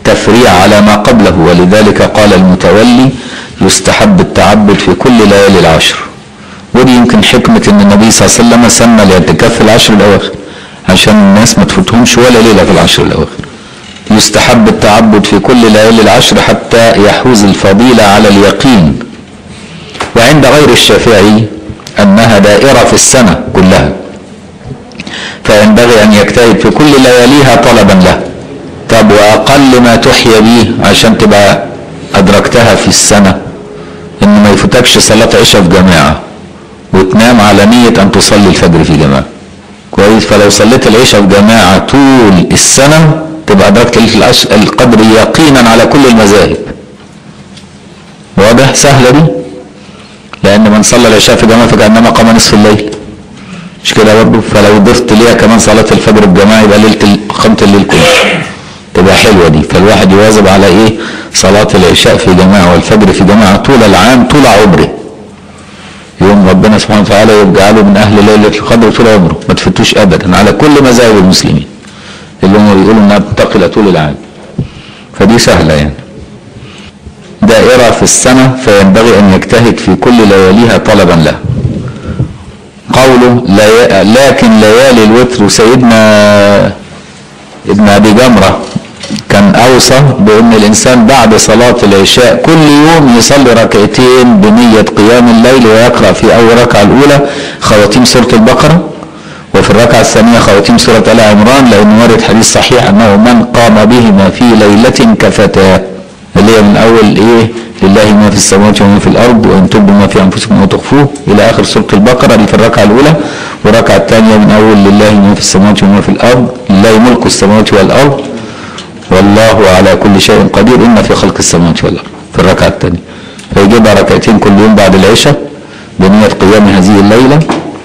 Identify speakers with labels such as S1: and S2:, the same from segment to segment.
S1: تفريع على ما قبله ولذلك قال المتولي يستحب التعبد في كل ليالي العشر ودي يمكن حكمة ان النبي صلى الله عليه وسلم سمى الاعتكاف في العشر الاواخر عشان الناس ما تفوتهمش ولا ليلة في العشر الاواخر يستحب التعبد في كل ليالي العشر حتى يحوز الفضيلة على اليقين وعند غير الشافعي انها دائرة في السنة كلها فينبغي ان يجتهد في كل لياليها طلبا له طب واقل ما تحيا به عشان تبقى ادركتها في السنة ان ما يفوتكش صلاة عشاء في جماعة وتنام على نية ان تصلي الفجر في جماعة كويس فلو صليت العشاء في جماعة طول السنة تبقى ادركت القدر يقينا على كل المذاهب واضح سهلة دي لان من صلى العشاء في جماعة فكأنما قام نصف الليل مش كده برضه فلو ضفت ليها كمان صلاة الفجر الجماعة يبقى ليلة قامة الليل كله تبقى حلوة دي فالواحد يواظب على ايه صلاة العشاء في جماعة والفجر في جماعة طول العام طول عمره يوم ربنا سبحانه وتعالى يجعله من اهل ليلة القدر طول عمره ما تفتوش ابدا على كل مذاهب المسلمين اللي هم بيقولوا انها منتقلة طول العام فدي سهلة يعني دائرة في السنة فينبغي ان يجتهد في كل لياليها طلبا له قوله لي... لكن ليالي الوتر سيدنا ابن ابي جمره كان اوصى بان الانسان بعد صلاه العشاء كل يوم يصلي ركعتين بنيه قيام الليل ويقرا في اول ركعه الاولى خواتيم سوره البقره وفي الركعه الثانيه خواتيم سوره ال عمران لان ورد حديث صحيح انه من قام بهما في ليله كفتاه اللي هي من اول ايه لله ما في السماوات وما في الارض وان تبدوا ما في انفسكم وتخفوه الى اخر سوره البقره اللي في الركعه الاولى والركعه الثانيه من اول لله ما في السماوات وما في الارض لله ملك السماوات والارض والله على كل شيء قدير ان في خلق السماوات والارض في الركعه الثانيه فيجيبها ركعتين كل يوم بعد العشاء بنيه قيام هذه الليله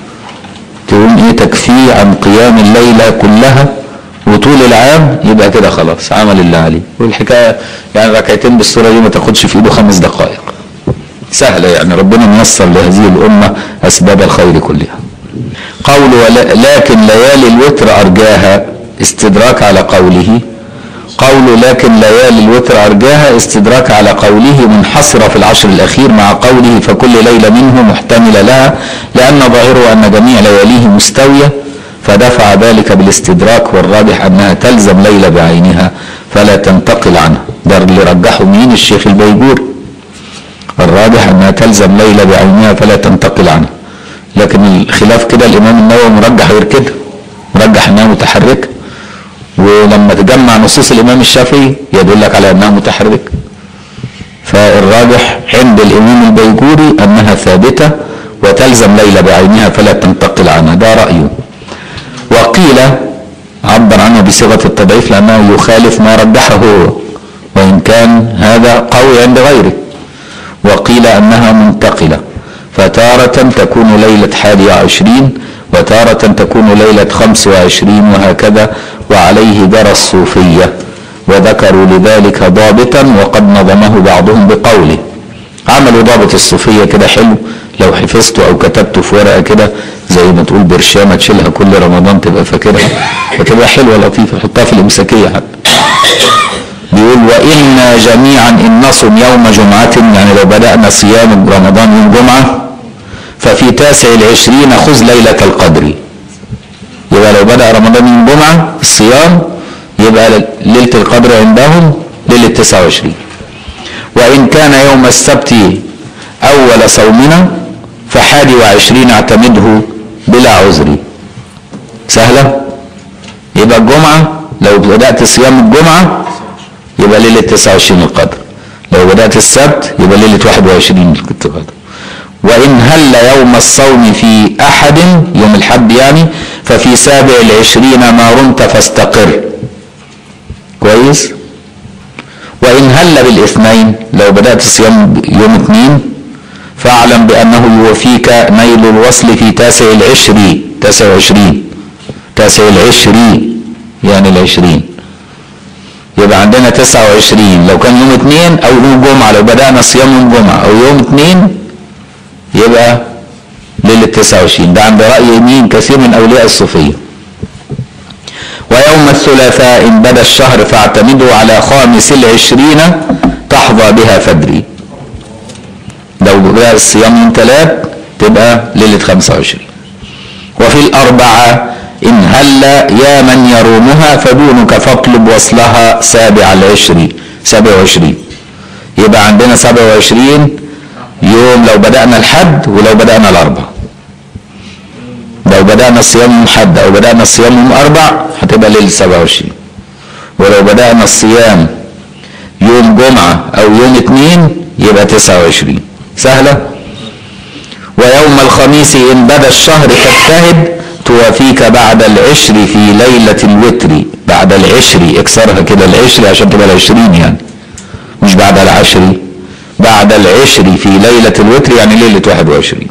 S1: تقوم ايه تكفيه عن قيام الليله كلها وطول العام يبقى كده خلاص عمل اللي عليه والحكايه يعني ركعتين بالصوره دي ما تاخدش في ايده خمس دقائق سهله يعني ربنا ميسر لهذه الامه اسباب الخير كلها قول لكن ليالي الوتر ارجاها استدراك على قوله قول لكن ليالي الوتر أرجاها استدراك على قوله منحصرة في العشر الأخير مع قوله فكل ليلة منه محتملة لها لأن ظاهره أن جميع لياليه مستوية فدفع ذلك بالاستدراك والراجح أنها تلزم ليلة بعينها فلا تنتقل عنها ده اللي رجحه مين الشيخ البيجوري الراجح أنها تلزم ليلة بعينها فلا تنتقل عنها لكن الخلاف كده الإمام النووي مرجح غير كده مرجح أنها متحركة ولما تجمع نصوص الامام الشافعي يدلك على انها متحركه فالراجح عند الامام البيجوري انها ثابته وتلزم ليلى بعينها فلا تنتقل عنها ده رايه وقيل عبر عنها بصيغه التضعيف لانه يخالف ما رجحه هو وان كان هذا قوي عند غيره وقيل انها منتقله فتارة تكون ليلة حادي عشرين وتارة تكون ليلة خمس وعشرين وهكذا وعليه جرى الصوفية وذكروا لذلك ضابطا وقد نظمه بعضهم بقوله عملوا ضابط الصوفية كده حلو لو حفظته او كتبته في ورقة كده زي ما تقول برشامة تشيلها كل رمضان تبقى فاكرها فتبقى حلوة لطيفة حطها في الامساكية حتى بيقول وإنا جميعا إن نصم يوم جمعة يعني لو بدأنا صيام رمضان يوم جمعة ففي تاسع العشرين خذ ليلة القدر يبقى لو بدأ رمضان يوم جمعة الصيام يبقى ليلة القدر عندهم ليلة 29 وإن كان يوم السبت أول صومنا فحادي وعشرين اعتمده بلا عذر سهلة يبقى الجمعة لو بدأت صيام الجمعة يبقى ليلة 29 القدر لو بدأت السبت يبقى ليلة 21 القدر وإن هل يوم الصوم في أحد يوم الحد يعني ففي سابع العشرين ما رمت فاستقر كويس وإن هل بالاثنين لو بدأت الصيام يوم اثنين فاعلم بأنه يوفيك نيل الوصل في تاسع العشرين تاسع وعشرين تاسع العشرين يعني العشرين يبقى عندنا تسعة وعشرين لو كان يوم اثنين أو يوم جمعة لو بدأنا صيام يوم جمعة أو يوم اثنين يبقى ليلة 29 ده عند رأي مين كثير من أولياء الصوفية ويوم الثلاثاء إن بدا الشهر فاعتمدوا على خامس العشرين تحظى بها فدري لو جاء الصيام من ثلاث تبقى ليلة 25 وفي الأربعة إن هل يا من يرومها فدونك فاطلب وصلها سابع العشر سبع وعشرين يبقى عندنا سبع وعشرين يوم لو بدأنا الحد ولو بدأنا الأربع لو بدأنا الصيام يوم حد أو بدأنا الصيام يوم أربع هتبقى ليلة سبع وعشرين ولو بدأنا الصيام يوم جمعة أو يوم اتنين يبقى تسعة وعشرين سهلة ويوم الخميس إن بدا الشهر فاجتهد توافيك بعد العشر في ليلة الوتر بعد العشر اكسرها كده العشر عشان تبقى العشرين يعني مش بعد العشر بعد العشر في ليلة الوتر يعني ليلة 21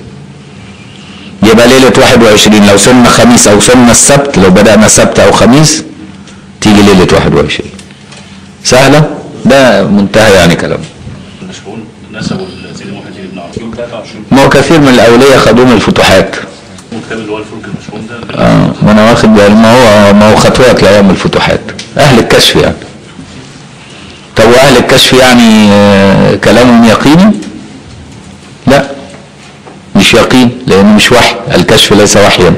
S1: يبقى ليلة 21 لو صمنا خميس أو صمنا السبت لو بدأنا سبت أو خميس تيجي ليلة 21 سهلة ده منتهى يعني كلام
S2: المشهور نسبوا سيدنا محمد بن عرفة يوم 23
S1: ما هو كثير من الأولياء خدوه من الفتوحات
S2: والكتاب اللي هو الفلك المشهور ده
S1: آه ما أنا واخد بالي ما هو ما هو خطوات لأيام الفتوحات أهل الكشف يعني طب وأهل الكشف يعني آه كلامهم يقيني؟ لا مش يقين لأنه مش وحي الكشف ليس وحيا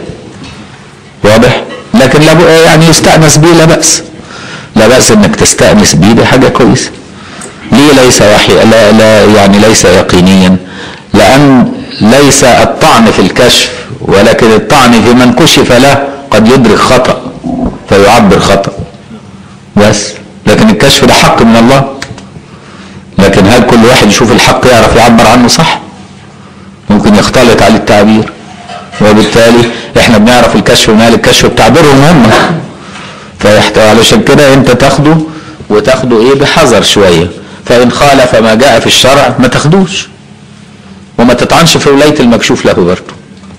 S1: واضح؟ لكن لا يعني يستأنس به لا بأس لا بأس إنك تستأنس به دي حاجة كويسة ليه ليس وحي لا, لا يعني ليس يقينيا لأن ليس الطعن في الكشف ولكن الطعن في من كشف له قد يدرك خطأ فيعبر خطأ بس لكن الكشف ده حق من الله لكن هل كل واحد يشوف الحق يعرف يعبر عنه صح ممكن يختلط عليه التعبير وبالتالي احنا بنعرف الكشف ومال الكشف بتعبيرهم هم فيحتوي علشان كده انت تاخده وتاخده ايه بحذر شويه فان خالف ما جاء في الشرع ما تاخدوش وما تطعنش في ولايه المكشوف له برضه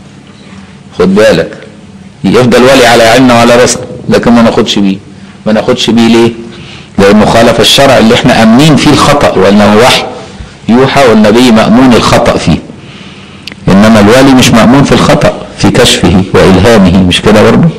S1: خد بالك يفضل ولي على عيننا وعلى راسنا لكن ما ناخدش بيه ما ناخدش بيه ليه لانه خالف الشرع اللي احنا امنين فيه الخطا وانه وحي يوحى والنبي مامون الخطا فيه انما الولي مش مامون في الخطا في كشفه والهامه مش كده برضه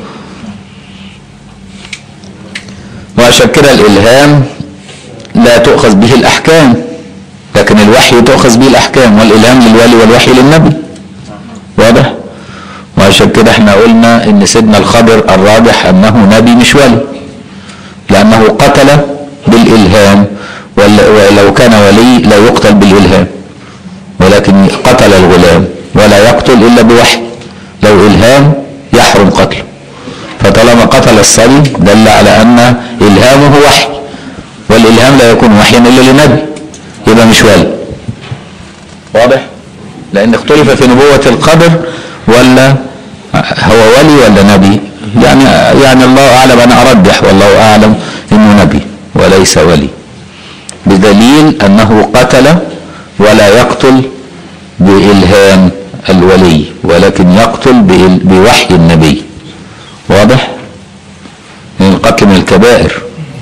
S1: وعشان كده الالهام لا تؤخذ به الاحكام لكن الوحي تؤخذ به الاحكام والالهام للولي والوحي للنبي واضح وعشان كده احنا قلنا ان سيدنا الخضر الراجح انه نبي مش ولي لانه قتل بالالهام ولو كان ولي لا يقتل بالالهام ولكن قتل الغلام ولا يقتل الا بوحي لو الهام يحرم قتله فطالما قتل الصبي دل على ان الهامه وحي والالهام لا يكون وحيا الا لنبي يبقى مش ولي واضح لان اختلف في نبوه القدر ولا هو ولي ولا نبي يعني يعني الله اعلم انا ارجح والله اعلم انه نبي وليس ولي بدليل انه قتل ولا يقتل بالهام الولي ولكن يقتل بوحي النبي واضح يعني القتل من الكبائر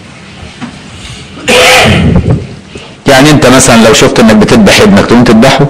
S1: يعني انت مثلا لو شفت انك بتذبح ابنك تقوم تذبحه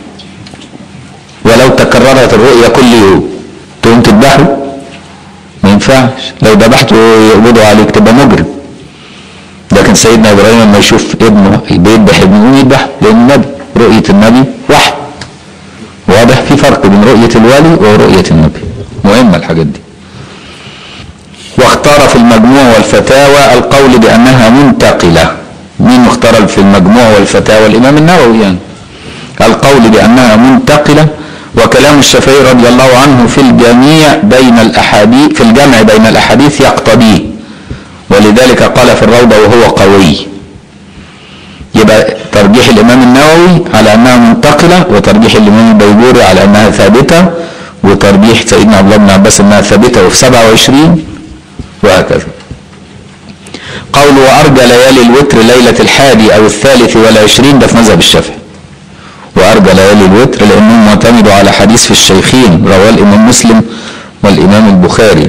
S1: ولو تكررت الرؤيا كل يوم تقوم تذبحه ما ينفعش لو ذبحته يقبضوا عليك تبقى مجرم لكن سيدنا ابراهيم لما يشوف ابنه بيذبح ابنه يقوم يذبحه لان النبي رؤيه النبي وحي واضح في فرق بين رؤيه الولي ورؤيه النبي مهمه الحاجات دي واختار في المجموع والفتاوى القول بانها منتقله مين اختار في المجموع والفتاوى الامام النووي يعني القول بانها منتقله وكلام الشافعي رضي الله عنه في الجميع بين الاحاديث في الجمع بين الاحاديث يقتضيه ولذلك قال في الروضه وهو قوي يبقى ترجيح الامام النووي على انها منتقله وترجيح الامام البيجوري على انها ثابته وترجيح سيدنا عبد الله بن عباس انها ثابته وفي 27 وهكذا قول وارجى ليالي الوتر ليله الحادي او الثالث والعشرين ده في مذهب الشافعي وارجى ليالي الوتر لانهم معتمدوا على حديث في الشيخين رواه الامام مسلم والامام البخاري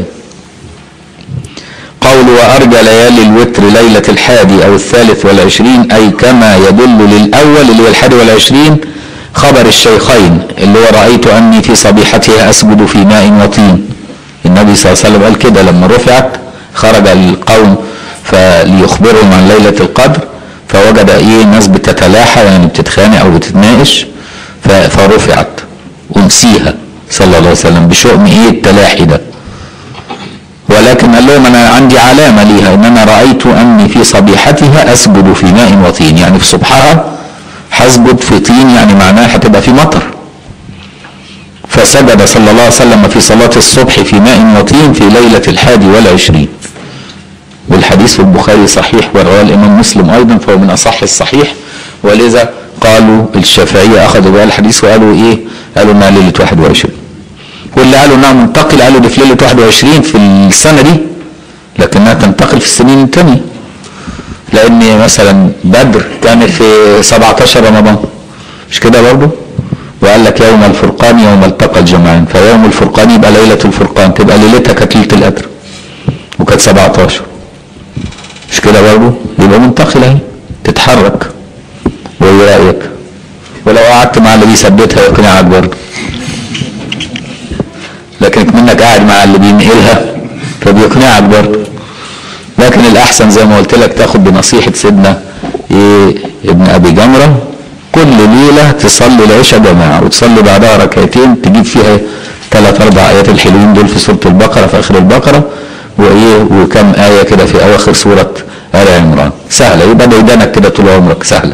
S1: قول وارجى ليالي الوتر ليله الحادي او الثالث والعشرين اي كما يدل للاول اللي هو الحادي والعشرين خبر الشيخين اللي هو رايت اني في صبيحتها اسجد في ماء وطين النبي صلى الله عليه وسلم قال كده لما رفعت خرج القوم فليخبرهم عن ليلة القدر فوجد ايه ناس بتتلاحى يعني بتتخانق او بتتناقش ف- فرفعت انسيها صلى الله عليه وسلم بشؤم ايه التلاحي ده ولكن قال لهم انا عندي علامه ليها ان انا رايت اني في صبيحتها اسجد في ماء وطين يعني في صبحها هسجد في طين يعني معناها هتبقى في مطر فسجد صلى الله عليه وسلم في صلاة الصبح في ماء وطين في ليلة الحادي والعشرين والحديث في البخاري صحيح ورواه الإمام مسلم أيضا فهو من أصح الصحيح ولذا قالوا الشافعية أخذوا بقى الحديث وقالوا إيه قالوا إنها ليلة 21 واللي قالوا إنها منتقل قالوا دي في ليلة 21 في السنة دي لكنها تنتقل في السنين التانية لأن مثلا بدر كانت في 17 رمضان مش كده برضه وقال لك يوم الفرقان يوم التقى الجمعان فيوم الفرقان يبقى ليلة الفرقان تبقى ليلتها كانت ليلة القدر وكانت 17 مش كده برضه يبقى منتقلة اهي تتحرك وايه رأيك ولو قعدت مع اللي بيثبتها يقنعك برضه لكن منك قاعد مع اللي بينقلها فبيقنعك برضه لكن الاحسن زي ما قلت لك تاخد بنصيحة سيدنا ايه ابن ابي جمرة كل ليلة تصلي العشاء جماعة وتصلي بعدها ركعتين تجيب فيها ثلاث اربع ايات الحلوين دول في سورة البقرة في اخر البقرة وايه وكم آية كده في اواخر سورة آل عمران سهلة يبقى ديدنك كده طول عمرك سهلة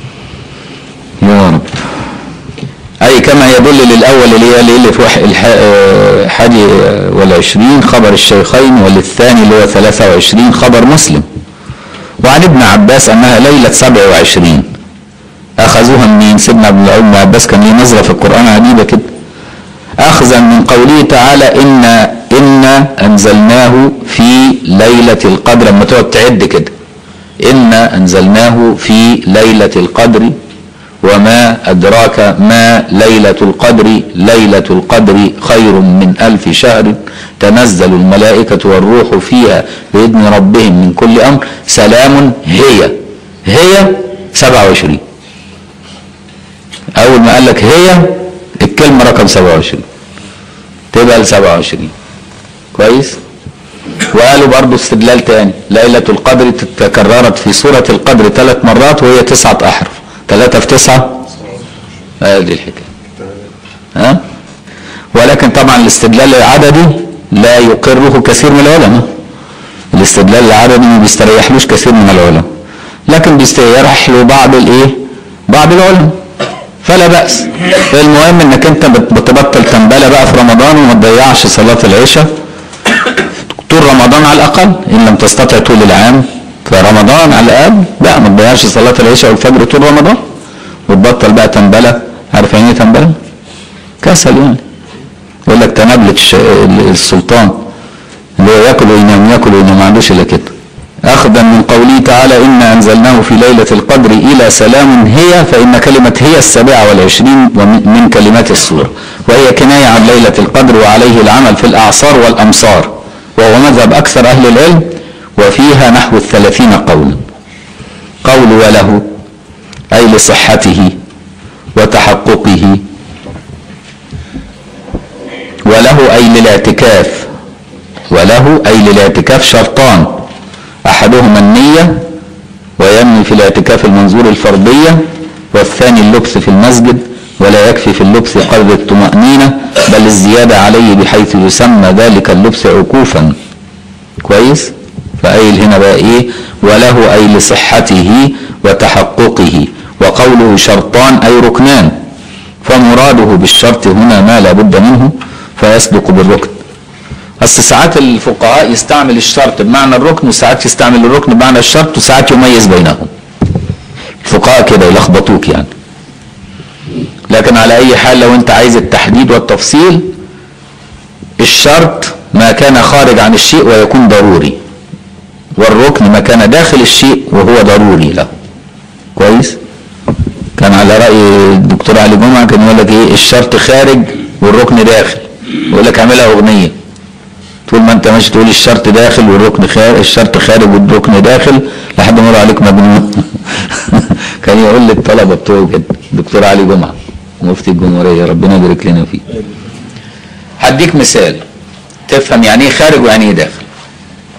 S1: يا رب أي كما يدل للأول اللي هي ليلة واح- الح- آه، حادي آه، والعشرين خبر الشيخين وللثاني اللي هو ثلاثة وعشرين خبر مسلم وعن ابن عباس أنها ليلة سبع وعشرين أخذوها منين سيدنا ابن ابن عباس كان ليه نظرة في القرآن عجيبة كده أخذا من قوله تعالى إن إن أنزلناه في ليلة القدر لما تقعد تعد كده إن أنزلناه في ليلة القدر وما أدراك ما ليلة القدر ليلة القدر خير من ألف شهر تنزل الملائكة والروح فيها بإذن ربهم من كل أمر سلام هي هي 27 أول ما قال لك هي الكلمة رقم 27 تبقى ال 27 كويس وقالوا برضو استدلال تاني ليلة القدر تكررت في سورة القدر ثلاث مرات وهي تسعة أحرف ثلاثة في تسعة هذه الحكاية ها ولكن طبعا الاستدلال العددي لا يقره كثير من العلماء الاستدلال العددي ما بيستريحلوش كثير من العلماء لكن بيستريح له بعض الايه بعض العلماء فلا بأس المهم انك انت بت- بتبطل تنبلة بقى في رمضان وما تضيعش صلاة العشاء طول رمضان على الاقل ان لم تستطع طول العام فرمضان على الاقل لا ما تضيعش صلاة العشاء والفجر طول رمضان وتبطل بقى تنبلة عارف يعني ايه تنبلة؟ كسل يعني يقول لك تنبلة الش- ال- السلطان اللي هو ياكل وينام ياكل وينام ما عندوش الا كده اخذا من قوله تعالى انا انزلناه في ليله القدر الى سلام هي فان كلمه هي السابعه والعشرين ومن من كلمات السوره وهي كنايه عن ليله القدر وعليه العمل في الاعصار والامصار وهو مذهب اكثر اهل العلم وفيها نحو الثلاثين قولا قول وله اي لصحته وتحققه وله أي للاعتكاف وله أي للاعتكاف شرطان أحدهما النية وينوي في الاعتكاف المنظور الفرضية والثاني اللبس في المسجد ولا يكفي في اللبس قدر الطمأنينة بل الزيادة عليه بحيث يسمى ذلك اللبس عكوفا كويس فأيل هنا بقى إيه وله أي لصحته وتحققه وقوله شرطان أي ركنان فمراده بالشرط هنا ما لا بد منه فيصدق بالركن اصل ساعات الفقهاء يستعمل الشرط بمعنى الركن وساعات يستعمل الركن بمعنى الشرط وساعات يميز بينهم الفقهاء كده يلخبطوك يعني لكن على اي حال لو انت عايز التحديد والتفصيل الشرط ما كان خارج عن الشيء ويكون ضروري والركن ما كان داخل الشيء وهو ضروري له كويس كان على رأي الدكتور علي جمعة كان يقول لك ايه الشرط خارج والركن داخل يقول لك اعملها اغنية طول ما انت ماشي تقول الشرط داخل والركن خارج الشرط خارج والركن داخل لحد ما يقول عليك مجنون كان يقول للطلبة بتوعه كده الدكتور علي جمعة مفتي الجمهورية ربنا يبارك لنا فيه هديك مثال تفهم يعني ايه خارج ويعني ايه داخل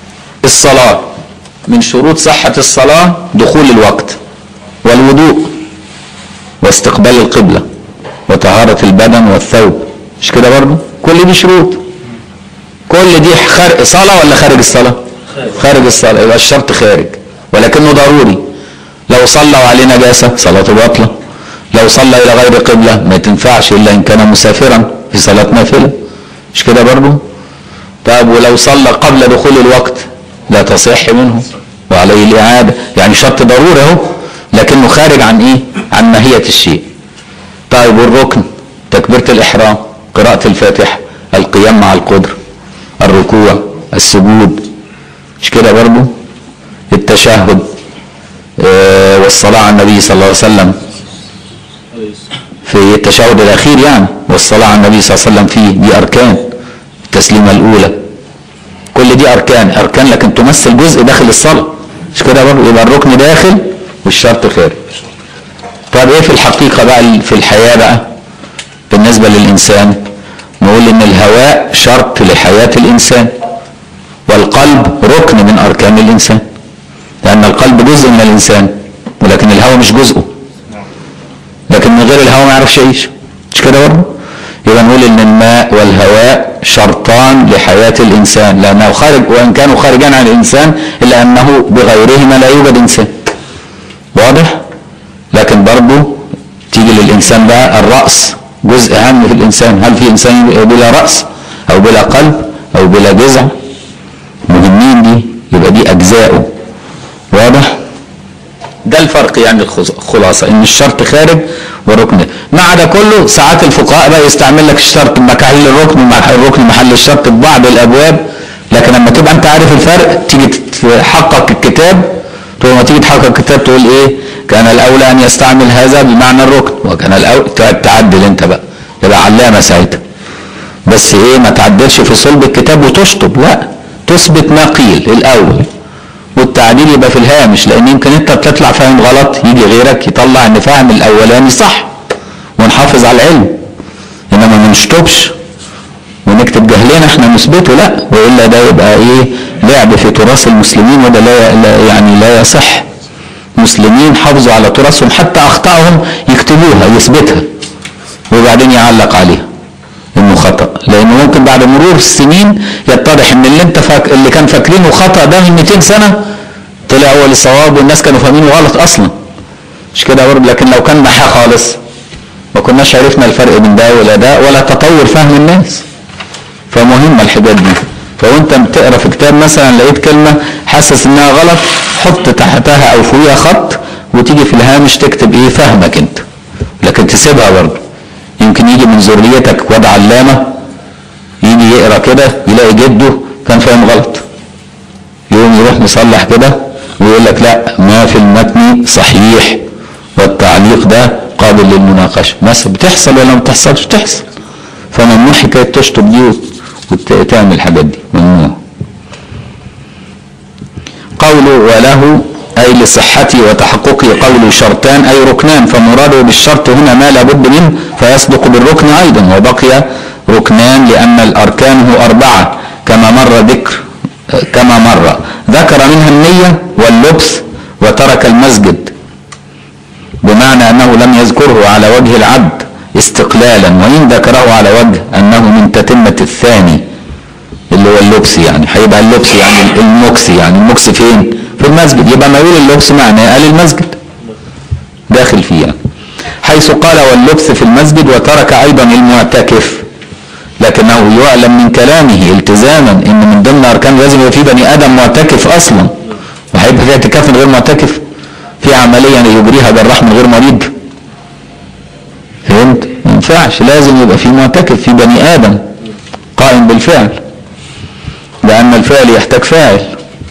S1: الصلاة من شروط صحة الصلاة دخول الوقت والوضوء واستقبال القبلة وطهارة البدن والثوب مش كده برضه كل دي شروط كل دي خارج صلاة ولا خارج الصلاة خارج الصلاة يبقى الشرط خارج ولكنه ضروري لو صلى وعليه نجاسة صلاته باطلة لو صلى إلى غير قبلة ما تنفعش إلا إن كان مسافرا في صلاة نافلة مش كده برضه طيب ولو صلى قبل دخول الوقت لا تصح منه وعليه الإعادة يعني شرط ضروري أهو لكنه خارج عن إيه؟ عن ماهية الشيء طيب والركن تكبيرة الإحرام قراءة الفاتحة القيام مع القدر الركوع السجود مش كده برضه التشهد آه، والصلاة على النبي صلى الله عليه وسلم في التشهد الأخير يعني والصلاة على النبي صلى الله عليه وسلم فيه دي أركان التسليمة الأولى كل دي أركان أركان لكن تمثل جزء داخل الصلاة مش كده برضه يبقى الركن داخل والشرط خارج طب ايه في الحقيقة بقى في الحياة بقى بالنسبة للإنسان نقول إن الهواء شرط لحياة الإنسان والقلب ركن من أركان الإنسان لأن القلب جزء من الإنسان ولكن الهواء مش جزءه لكن من غير الهواء ما يعرفش يعيش مش كده برضه يبقى نقول ان الماء والهواء شرطان لحياة الانسان لانه خارج وان كانوا خارجان عن الانسان الا انه بغيرهما لا يوجد انسان واضح لكن برضه تيجي للانسان بقى الرأس جزء اهم في الانسان هل في انسان بلا رأس او بلا قلب او بلا جذع مهمين دي يبقى دي اجزاؤه واضح ده الفرق يعني الخص- الخلاصة ان الشرط خارج والركن مع ده كله ساعات الفقهاء بقى يستعمل لك الشرط محل الركن مع الركن محل الشرط في بعض الابواب لكن لما تبقى انت عارف الفرق تيجي تحقق الكتاب تقول ما تيجي تحقق الكتاب تقول ايه كان الاولى ان يستعمل هذا بمعنى الركن وكان الاولى تقعد تعدل انت بقى يبقى علامة ساعتها بس ايه ما تعدلش في صلب الكتاب وتشطب لا تثبت ما قيل الاول والتعديل يبقى في الهامش لان يمكن انت بتطلع فاهم غلط يجي غيرك يطلع ان فاهم الاولاني صح ونحافظ على العلم انما ما نشطبش ونكتب جهلنا احنا نثبته لا والا ده يبقى ايه لعب في تراث المسلمين وده لا, لا يعني لا يصح مسلمين حافظوا على تراثهم حتى اخطائهم يكتبوها يثبتها وبعدين يعلق عليها انه خطا لانه ممكن بعد مرور السنين يتضح ان اللي انت فاك... اللي كان فاكرينه خطا ده من 200 سنه طلع هو الصواب والناس كانوا فاهمينه غلط اصلا مش كده برضه لكن لو كان محاه خالص ما كناش عرفنا الفرق بين ده ولا ده ولا تطور فهم الناس فمهمه الحاجات دي فوانت بتقرا في كتاب مثلا لقيت كلمه حاسس انها غلط حط تحتها او فوقيها خط وتيجي في الهامش تكتب ايه فهمك انت لكن تسيبها برضه يمكن يجي من ذريتك واد علامه يجي يقرا كده يلاقي جده كان فاهم غلط يقوم يروح مصلح كده ويقول لك لا ما في المتن صحيح والتعليق ده قابل للمناقشه مثلا بتحصل ولا ما بتحصلش بتحصل فممنوع حكايه تشطب دي وتعمل الحاجات دي ممنوع قوله وله أي لصحته وتحققه قول شرطان أي ركنان فمراده بالشرط هنا ما لابد منه فيصدق بالركن أيضا وبقي ركنان لأن الأركان هو أربعة كما مر ذكر كما مر ذكر منها النية واللبس وترك المسجد بمعنى أنه لم يذكره على وجه العبد استقلالا وإن ذكره على وجه أنه من تتمة الثاني اللي هو اللبس يعني هيبقى اللبس يعني المكس يعني المكس فين في المسجد يبقى ما يقول اللبس معناه قال المسجد داخل فيه يعني حيث قال واللبس في المسجد وترك ايضا المعتكف لكنه يعلم من كلامه التزاما ان من ضمن اركان لازم يبقى في بني ادم معتكف اصلا وهيبقى في اعتكاف من غير معتكف في عمليه يجريها جراح من غير مريض فهمت ما ينفعش لازم يبقى في معتكف في بني ادم قائم بالفعل لأن الفعل يحتاج فاعل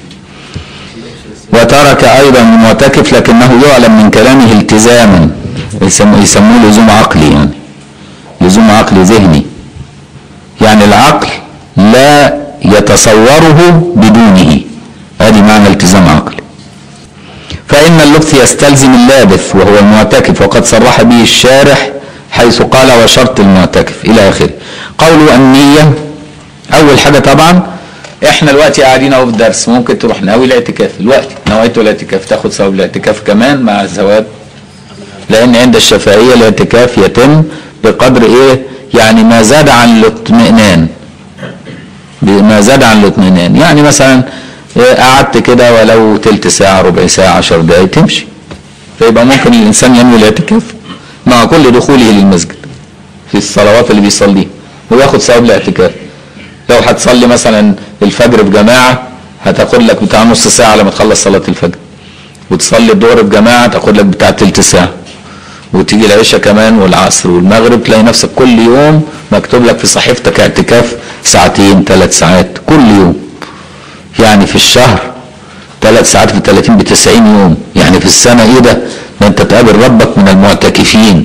S1: وترك أيضا المعتكف لكنه يعلم من كلامه التزاما يسموه لزوم عقلي يعني لزوم عقلي ذهني يعني العقل لا يتصوره بدونه هذه معنى التزام عقلي فإن اللبث يستلزم اللابث وهو المعتكف وقد صرح به الشارح حيث قال وشرط المعتكف إلى آخره قول النية أول حاجة طبعا احنا دلوقتي قاعدين اهو في درس ممكن تروح ناوي الاعتكاف دلوقتي نويت الاعتكاف تاخد ثواب الاعتكاف كمان مع الثواب لان عند الشافعيه الاعتكاف يتم بقدر ايه يعني ما زاد عن الاطمئنان ما زاد عن الاطمئنان يعني مثلا إيه، قعدت كده ولو تلت ساعه ربع ساعه عشر دقايق تمشي فيبقى ممكن الانسان ينوي الاعتكاف مع كل دخوله للمسجد في الصلوات اللي بيصليها وياخد ثواب الاعتكاف لو هتصلي مثلا الفجر في جماعه هتاخد لك بتاع نص ساعه لما تخلص صلاه الفجر وتصلي الظهر في جماعه تاخد لك بتاع تلت ساعه وتيجي العشاء كمان والعصر والمغرب تلاقي نفسك كل يوم مكتوب لك في صحيفتك اعتكاف ساعتين ثلاث ساعات كل يوم يعني في الشهر ثلاث ساعات في 30 ب 90 يوم يعني في السنه ايه ده؟ ده انت تقابل ربك من المعتكفين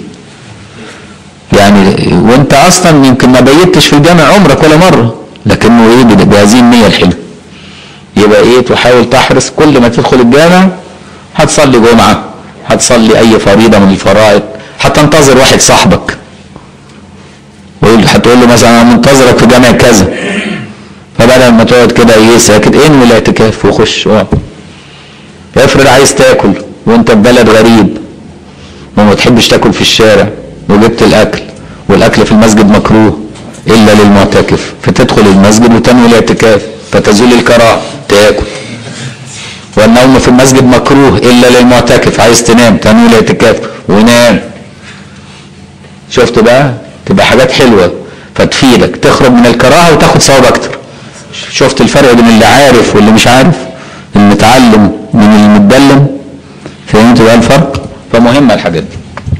S1: يعني وانت اصلا يمكن ما بيتش في الجامع عمرك ولا مره لكنه ايه بد- بهذه النيه الحلوه يبقى ايه تحاول تحرص كل ما تدخل الجامع هتصلي جمعه هتصلي اي فريضه من الفرائض هتنتظر واحد صاحبك ويقول هتقول له مثلا انا منتظرك في جامع كذا فبدل ما تقعد كده ايه ساكت انوي الاعتكاف وخش اقعد افرض عايز تاكل وانت في بلد غريب وما تحبش تاكل في الشارع وجبت الاكل والاكل في المسجد مكروه الا للمعتكف فتدخل المسجد وتنوي الاعتكاف فتزول الكراهه تاكل والنوم في المسجد مكروه الا للمعتكف عايز تنام تنوي الاعتكاف ونام شفت بقى تبقى حاجات حلوه فتفيدك تخرج من الكراهه وتاخد ثواب اكتر شفت الفرق بين اللي عارف واللي مش عارف المتعلم من المتدلم فهمت بقى الفرق فمهمه الحاجات دي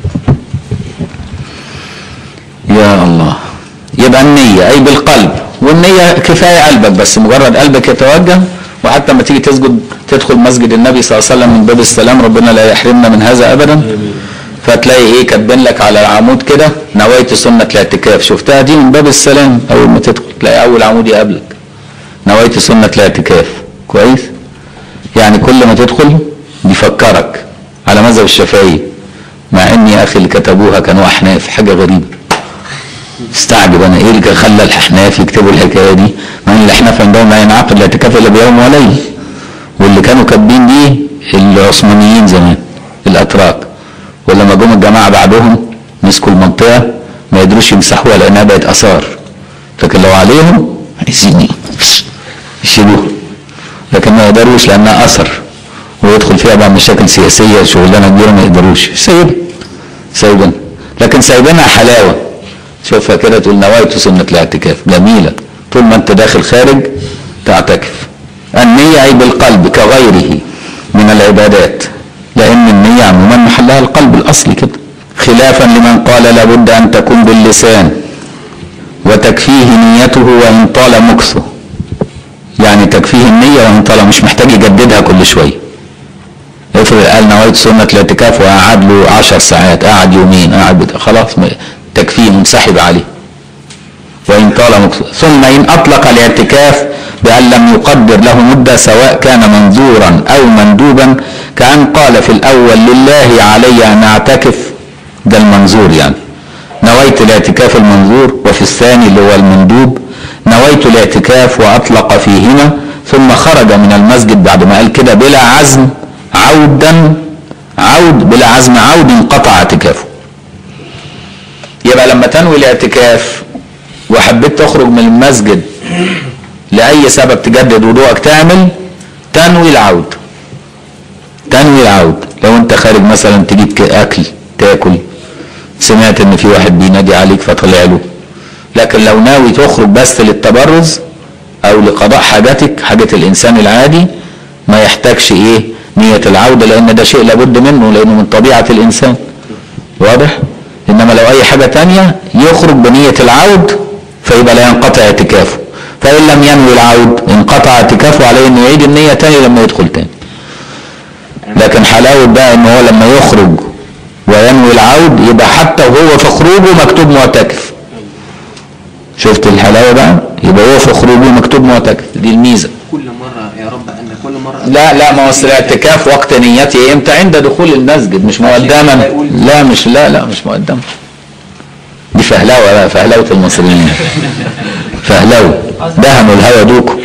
S1: يا الله يبقى النية أي بالقلب والنية كفاية قلبك بس مجرد قلبك يتوجه وحتى لما تيجي تسجد تدخل مسجد النبي صلى الله عليه وسلم من باب السلام ربنا لا يحرمنا من هذا أبدا فتلاقي ايه كاتبين لك على العمود كده نويت سنة الاعتكاف شفتها دي من باب السلام أول ما تدخل تلاقي أول عمود يقابلك نويت سنة الاعتكاف كويس يعني كل ما تدخل بيفكرك على مذهب الشافعي مع ان يا اخي اللي كتبوها كانوا احناف حاجه غريبه استعجب انا ايه اللي خلى الاحناف يكتبوا الحكايه دي مع ان الاحناف عندهم لا ينعقد الاعتكاف الا بيوم وليله واللي كانوا كاتبين دي العثمانيين زمان الاتراك ولما جم الجماعه بعدهم مسكوا المنطقه ما يقدروش يمسحوها لانها بقت اثار لكن لو عليهم عايزين يشيلوها لكن ما يقدروش لانها اثر ويدخل فيها بقى مشاكل سياسيه شغلانه كبيره ما يقدروش سايب سايبين لكن سايبينها حلاوه شوفها كده تقول نويت سنه الاعتكاف جميله طول ما انت داخل خارج تعتكف النية أي بالقلب كغيره من العبادات لأن النية عموما محلها القلب الأصلي كده خلافا لمن قال لابد أن تكون باللسان وتكفيه نيته وإن طال مكثه يعني تكفيه النية وإن طال مش محتاج يجددها كل شوية افرض قال نويت سنة الاعتكاف وقعد له عشر ساعات قعد يومين قعد بت... خلاص م- تكفيه منسحب عليه وإن طال مكثه ثم إن أطلق الاعتكاف بأن لم يقدر له مدة سواء كان منظورا أو مندوبا كأن قال في الأول لله علي أن أعتكف ده المنظور يعني نويت الاعتكاف المنظور وفي الثاني اللي هو المندوب نويت الاعتكاف وأطلق فيهما ثم خرج من المسجد بعد ما قال كده بلا عزم عودا عود بلا عزم عود انقطع اعتكافه يبقى لما تنوي الاعتكاف وحبيت تخرج من المسجد لأي سبب تجدد وضوءك تعمل تنوي العود تنوي العود لو انت خارج مثلا تجيب ك- اكل تاكل سمعت ان في واحد بينادي عليك فطلع له لكن لو ناوي تخرج بس للتبرز او لقضاء حاجتك حاجة الانسان العادي ما يحتاجش ايه نية العودة لان ده شيء لابد منه لانه من طبيعة الانسان واضح انما لو اي حاجة تانية يخرج بنية العود فيبقى لا ينقطع اعتكافه فان لم ينوي العود انقطع اعتكافه عليه انه يعيد النية تاني لما يدخل تاني لكن حلاوة بقى ان هو لما يخرج وينوي العود يبقى حتى وهو في خروجه مكتوب معتكف شفت الحلاوة بقى يبقى هو في خروجه مكتوب معتكف دي الميزة
S3: كل مرة يا رب أن كل مرة
S1: لا لا ما هو أصل الاعتكاف وقت نيتي امتى عند دخول المسجد مش مقدما لا مش لا لا مش مقدما دي فهلوه بقى فهلوه المصريين فهلوا دهنوا الهوى دوكوا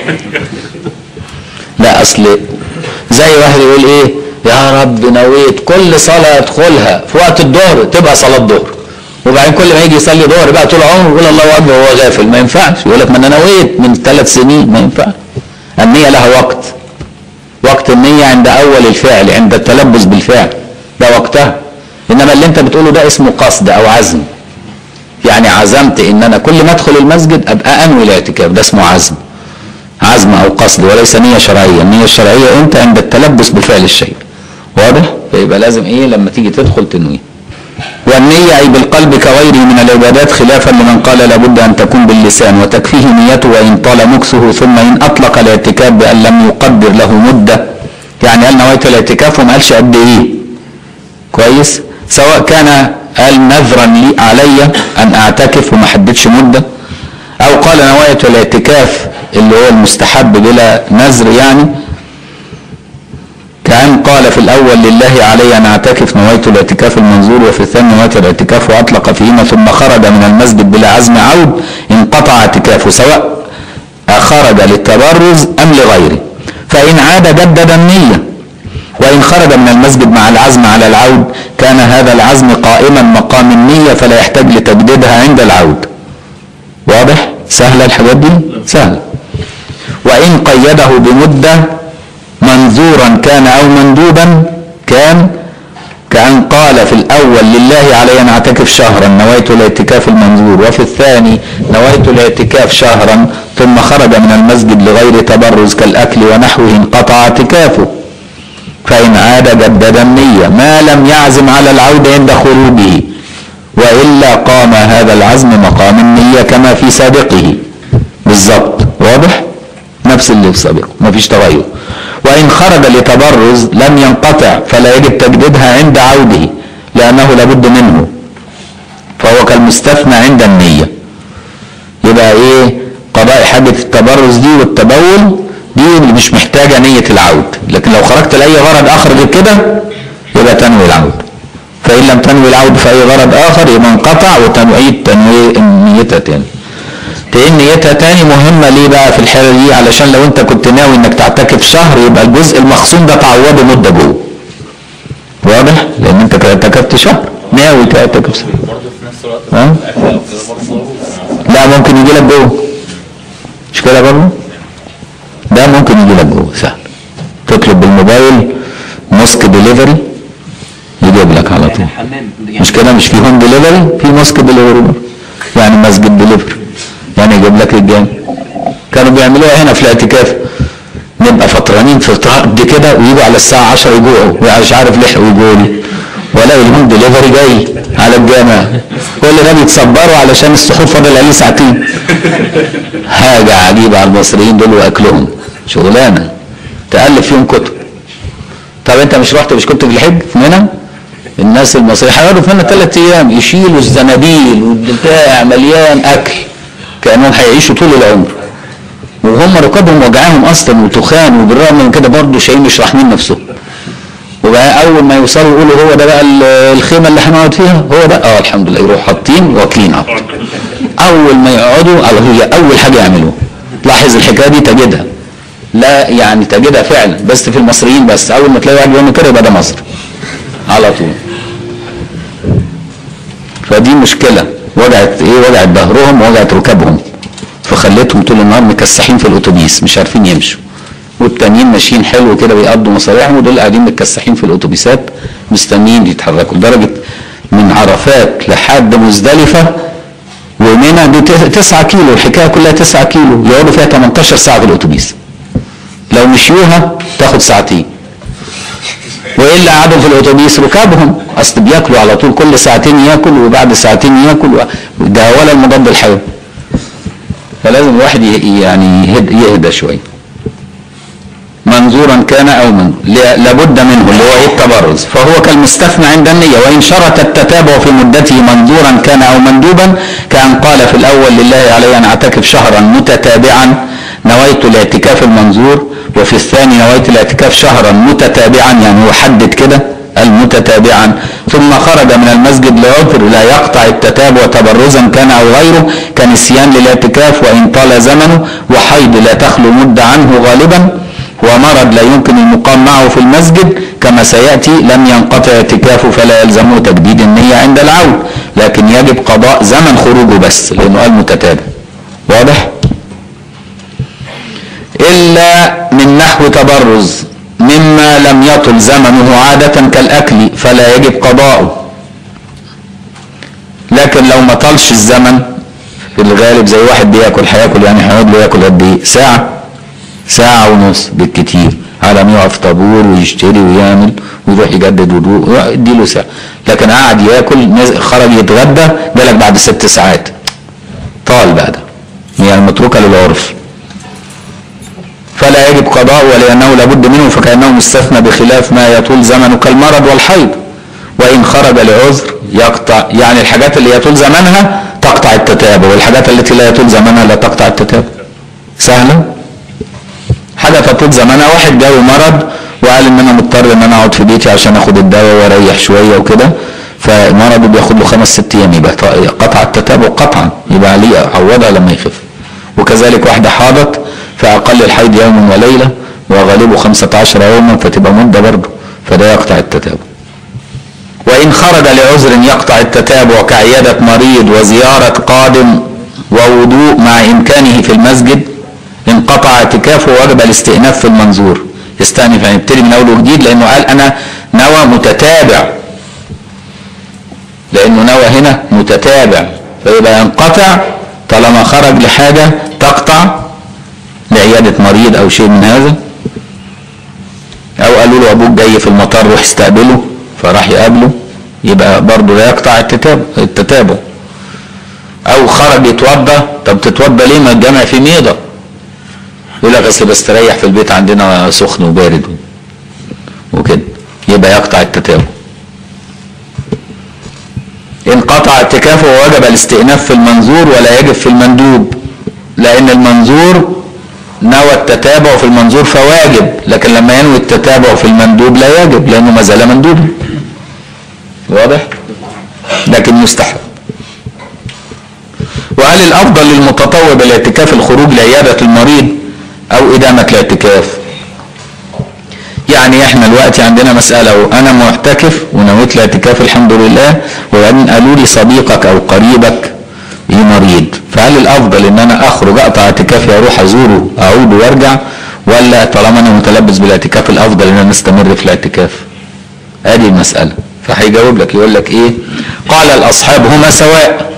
S1: لا اصل زي واحد يقول ايه يا رب نويت كل صلاة ادخلها في وقت الظهر تبقى صلاة ظهر وبعدين كل ما يجي يصلي ظهر بقى طول عمره يقول الله اكبر وهو غافل ما ينفعش يقول لك ما انا نويت من ثلاث سنين ما ينفعش النية لها وقت وقت النية عند اول الفعل عند التلبس بالفعل ده وقتها انما اللي انت بتقوله ده اسمه قصد او عزم يعني عزمت ان انا كل ما ادخل المسجد ابقى انوي الاعتكاف ده اسمه عزم عزم او قصد وليس نيه شرعيه النيه الشرعيه انت عند التلبس بفعل الشيء واضح فيبقى لازم ايه لما تيجي تدخل تنويه والنية أي بالقلب كغيره من العبادات خلافا لمن قال لابد أن تكون باللسان وتكفيه نيته وإن طال مكثه ثم إن أطلق الاعتكاف بأن لم يقدر له مدة يعني قال نويت الاعتكاف وما قالش قد إيه كويس سواء كان قال نذرا لي علي أن أعتكف وما حددش مدة أو قال نويت الاعتكاف اللي هو المستحب بلا نذر يعني كأن قال في الأول لله علي أن أعتكف نويت الاعتكاف المنظور وفي الثاني نويت الاعتكاف وأطلق فيهما ثم خرج من المسجد بلا عزم عود انقطع اعتكافه سواء خرج للتبرز أم لغيره فإن عاد جدد النية وإن خرج من المسجد مع العزم على العود كان هذا العزم قائما مقام النية فلا يحتاج لتجديدها عند العود واضح؟ سهلة الحاجات دي؟ سهلة وإن قيده بمدة منذورا كان أو مندوبا كان كأن قال في الأول لله علي أن أعتكف شهرا نويت الاعتكاف المنظور وفي الثاني نويت الاعتكاف شهرا ثم خرج من المسجد لغير تبرز كالأكل ونحوه انقطع اعتكافه فإن عاد جدد النية ما لم يعزم على العود عند خروجه وإلا قام هذا العزم مقام النية كما في سابقه بالضبط واضح نفس اللي في سابقه مفيش تغير وإن خرج لتبرز لم ينقطع فلا يجب تجديدها عند عوده لأنه لابد منه فهو كالمستثنى عند النية يبقى إيه قضاء حاجة التبرز دي والتبول دي اللي مش محتاجة نية العود لكن لو خرجت لأي غرض آخر غير كده يبقى تنوي العود فإن لم تنوي العود في أي غرض آخر يبقى انقطع وتنوي تنوي نيتها تاني تقول نيتها تاني مهمة ليه بقى في الحالة دي علشان لو انت كنت ناوي انك تعتكف شهر يبقى الجزء المخصوم ده تعوضه مدة جوه واضح؟ لأن انت كده اعتكفت شهر ناوي تعتكف شهر
S2: برضه في نفس الوقت
S1: ها؟
S2: الاكل او كده برضه
S1: لا ممكن يجي لك جوه مش كده برضه؟ ده ممكن يجي لك جوه سهل تطلب بالموبايل موسك ديليفري يجيب لك على طول
S3: يعني حمام يعني
S1: مش كده مش في هوم ديليفري في موسك ديليفري برضه. يعني مسجد ديليفري يعني يجيب لك الجامع كانوا بيعملوها هنا في الاعتكاف نبقى فطرانين فطار قد كده ويجوا على الساعة 10 يجوعوا مش عارف لحقوا يجوا لي ولا الهوم ديليفري جاي على الجامع كل ده بيتصبروا علشان السحور فاضل عليه ساعتين حاجة عجيبة على المصريين دول واكلهم شغلانة تألف فيهم كتب طب انت مش رحت مش كنت في الحج في منى الناس المصريين هيقعدوا في منى ثلاث ايام يشيلوا الزنابيل والبتاع مليان اكل كانهم هيعيشوا طول العمر وهم ركابهم وجعاهم اصلا وتخان وبالرغم من كده برضه شايفين مش راحمين نفسهم وبقى اول ما يوصلوا يقولوا هو ده بقى ال- الخيمه اللي هنقعد فيها هو ده اه الحمد لله يروحوا حاطين واكلين على طول. اول ما يقعدوا على هي اول حاجه يعملوها لاحظ الحكايه دي تجدها لا يعني تجدها فعلا بس في المصريين بس اول ما تلاقي واحد بيعمل كده يبقى ده مصري على طول فدي مشكله وجعت ايه وجعت ظهرهم ووجعت ركابهم فخلتهم طول النهار مكسحين في الاتوبيس مش عارفين يمشوا والتانيين ماشيين حلو كده بيقضوا مصالحهم ودول قاعدين متكسحين في الاتوبيسات مستنيين يتحركوا لدرجه من عرفات لحد مزدلفه ومنى دي 9 كيلو الحكايه كلها 9 كيلو يقعدوا فيها 18 ساعه في الاتوبيس لو مشيوها تاخد ساعتين والا قعدوا في الاتوبيس ركابهم اصل بياكلوا على طول كل ساعتين ياكل وبعد ساعتين ياكل و- ده ولا المضاد الحيوي فلازم الواحد ي- يعني يهد- يهدى شويه منظورا كان او من ل- لابد منه اللي هو ايه التبرز فهو كالمستثنى عند النية وان شرط التتابع في مدته منظورا كان او مندوبا كان قال في الاول لله علي ان اعتكف شهرا متتابعا نويت الاعتكاف المنظور وفي الثاني نويت الاعتكاف شهرا متتابعا يعني هو حدد كده المتتابعا ثم خرج من المسجد لعذر لا يقطع التتابع تبرزا كان او غيره كنسيان للاعتكاف وان طال زمنه وحيض لا تخلو مدة عنه غالبا ومرض لا يمكن المقام معه في المسجد كما سياتي لم ينقطع اعتكافه فلا يلزمه تجديد النية عند العود لكن يجب قضاء زمن خروجه بس لانه قال متتابع واضح؟ إلا من نحو تبرز مما لم يطل زمنه عادة كالأكل فلا يجب قضاؤه لكن لو ما طالش الزمن في الغالب زي واحد بياكل هياكل يعني هيقعد له ياكل قد ايه؟ ساعة ساعة ونص بالكتير على ما يقف طابور ويشتري ويعمل ويروح يجدد وضوء اديله ساعة لكن قعد ياكل نزل- خرج يتغدى جالك بعد ست ساعات طال بقى ده يعني متروكة للعرف فلا يجب قضاء ولأنه لابد منه فكأنه مستثنى بخلاف ما يطول زمنه كالمرض والحيض وإن خرج لعذر يقطع يعني الحاجات اللي يطول زمنها تقطع التتابع والحاجات التي لا يطول زمنها لا تقطع التتابع سهلة حاجة تطول زمنها واحد جاله مرض وقال ان انا مضطر ان انا اقعد في بيتي عشان اخد الدواء واريح شوية وكده فمرضه بياخد له خمس ست ايام يبقى قطع التتابع قطعا يبقى عليه يعوضها لما يخف وكذلك واحدة حاضت فأقل الحيض يوم وليلة وغالبه خمسة عشر يوما فتبقى مدة برضه فده يقطع التتابع وإن خرج لعذر يقطع التتابع كعيادة مريض وزيارة قادم ووضوء مع إمكانه في المسجد انقطع اعتكافه ووجب الاستئناف في المنظور يستأنف يعني يبتدي من أول وجديد لأنه قال أنا نوى متتابع لأنه نوى هنا متتابع فيبقى ينقطع طالما خرج لحاجة تقطع لعيادة مريض أو شيء من هذا أو قالوا له أبوك جاي في المطار روح استقبله فراح يقابله يبقى برضه لا يقطع التتابع التتابع أو خرج يتوضى طب تتوضى ليه ما الجامع فيه ميضة يقول لك أصل بستريح في البيت عندنا سخن وبارد وكده يبقى يقطع التتابع انقطع اعتكافه ووجب الاستئناف في المنظور ولا يجب في المندوب لأن المنظور نوى التتابع في المنظور فواجب لكن لما ينوي التتابع في المندوب لا يجب لأنه ما زال مندوبا واضح؟ لكن مستحب وهل الأفضل للمتطوع بالاعتكاف الخروج لعيادة المريض أو إدامة الاعتكاف؟ يعني احنا دلوقتي عندنا مسألة وانا معتكف ونويت الاعتكاف الحمد لله وبعدين قالوا لي صديقك او قريبك ايه مريض فهل الافضل ان انا اخرج اقطع اعتكافي اروح ازوره اعود وارجع ولا طالما انا متلبس بالاعتكاف الافضل ان انا استمر في الاعتكاف ادي المسألة فهيجاوب لك يقول لك ايه قال الاصحاب هما سواء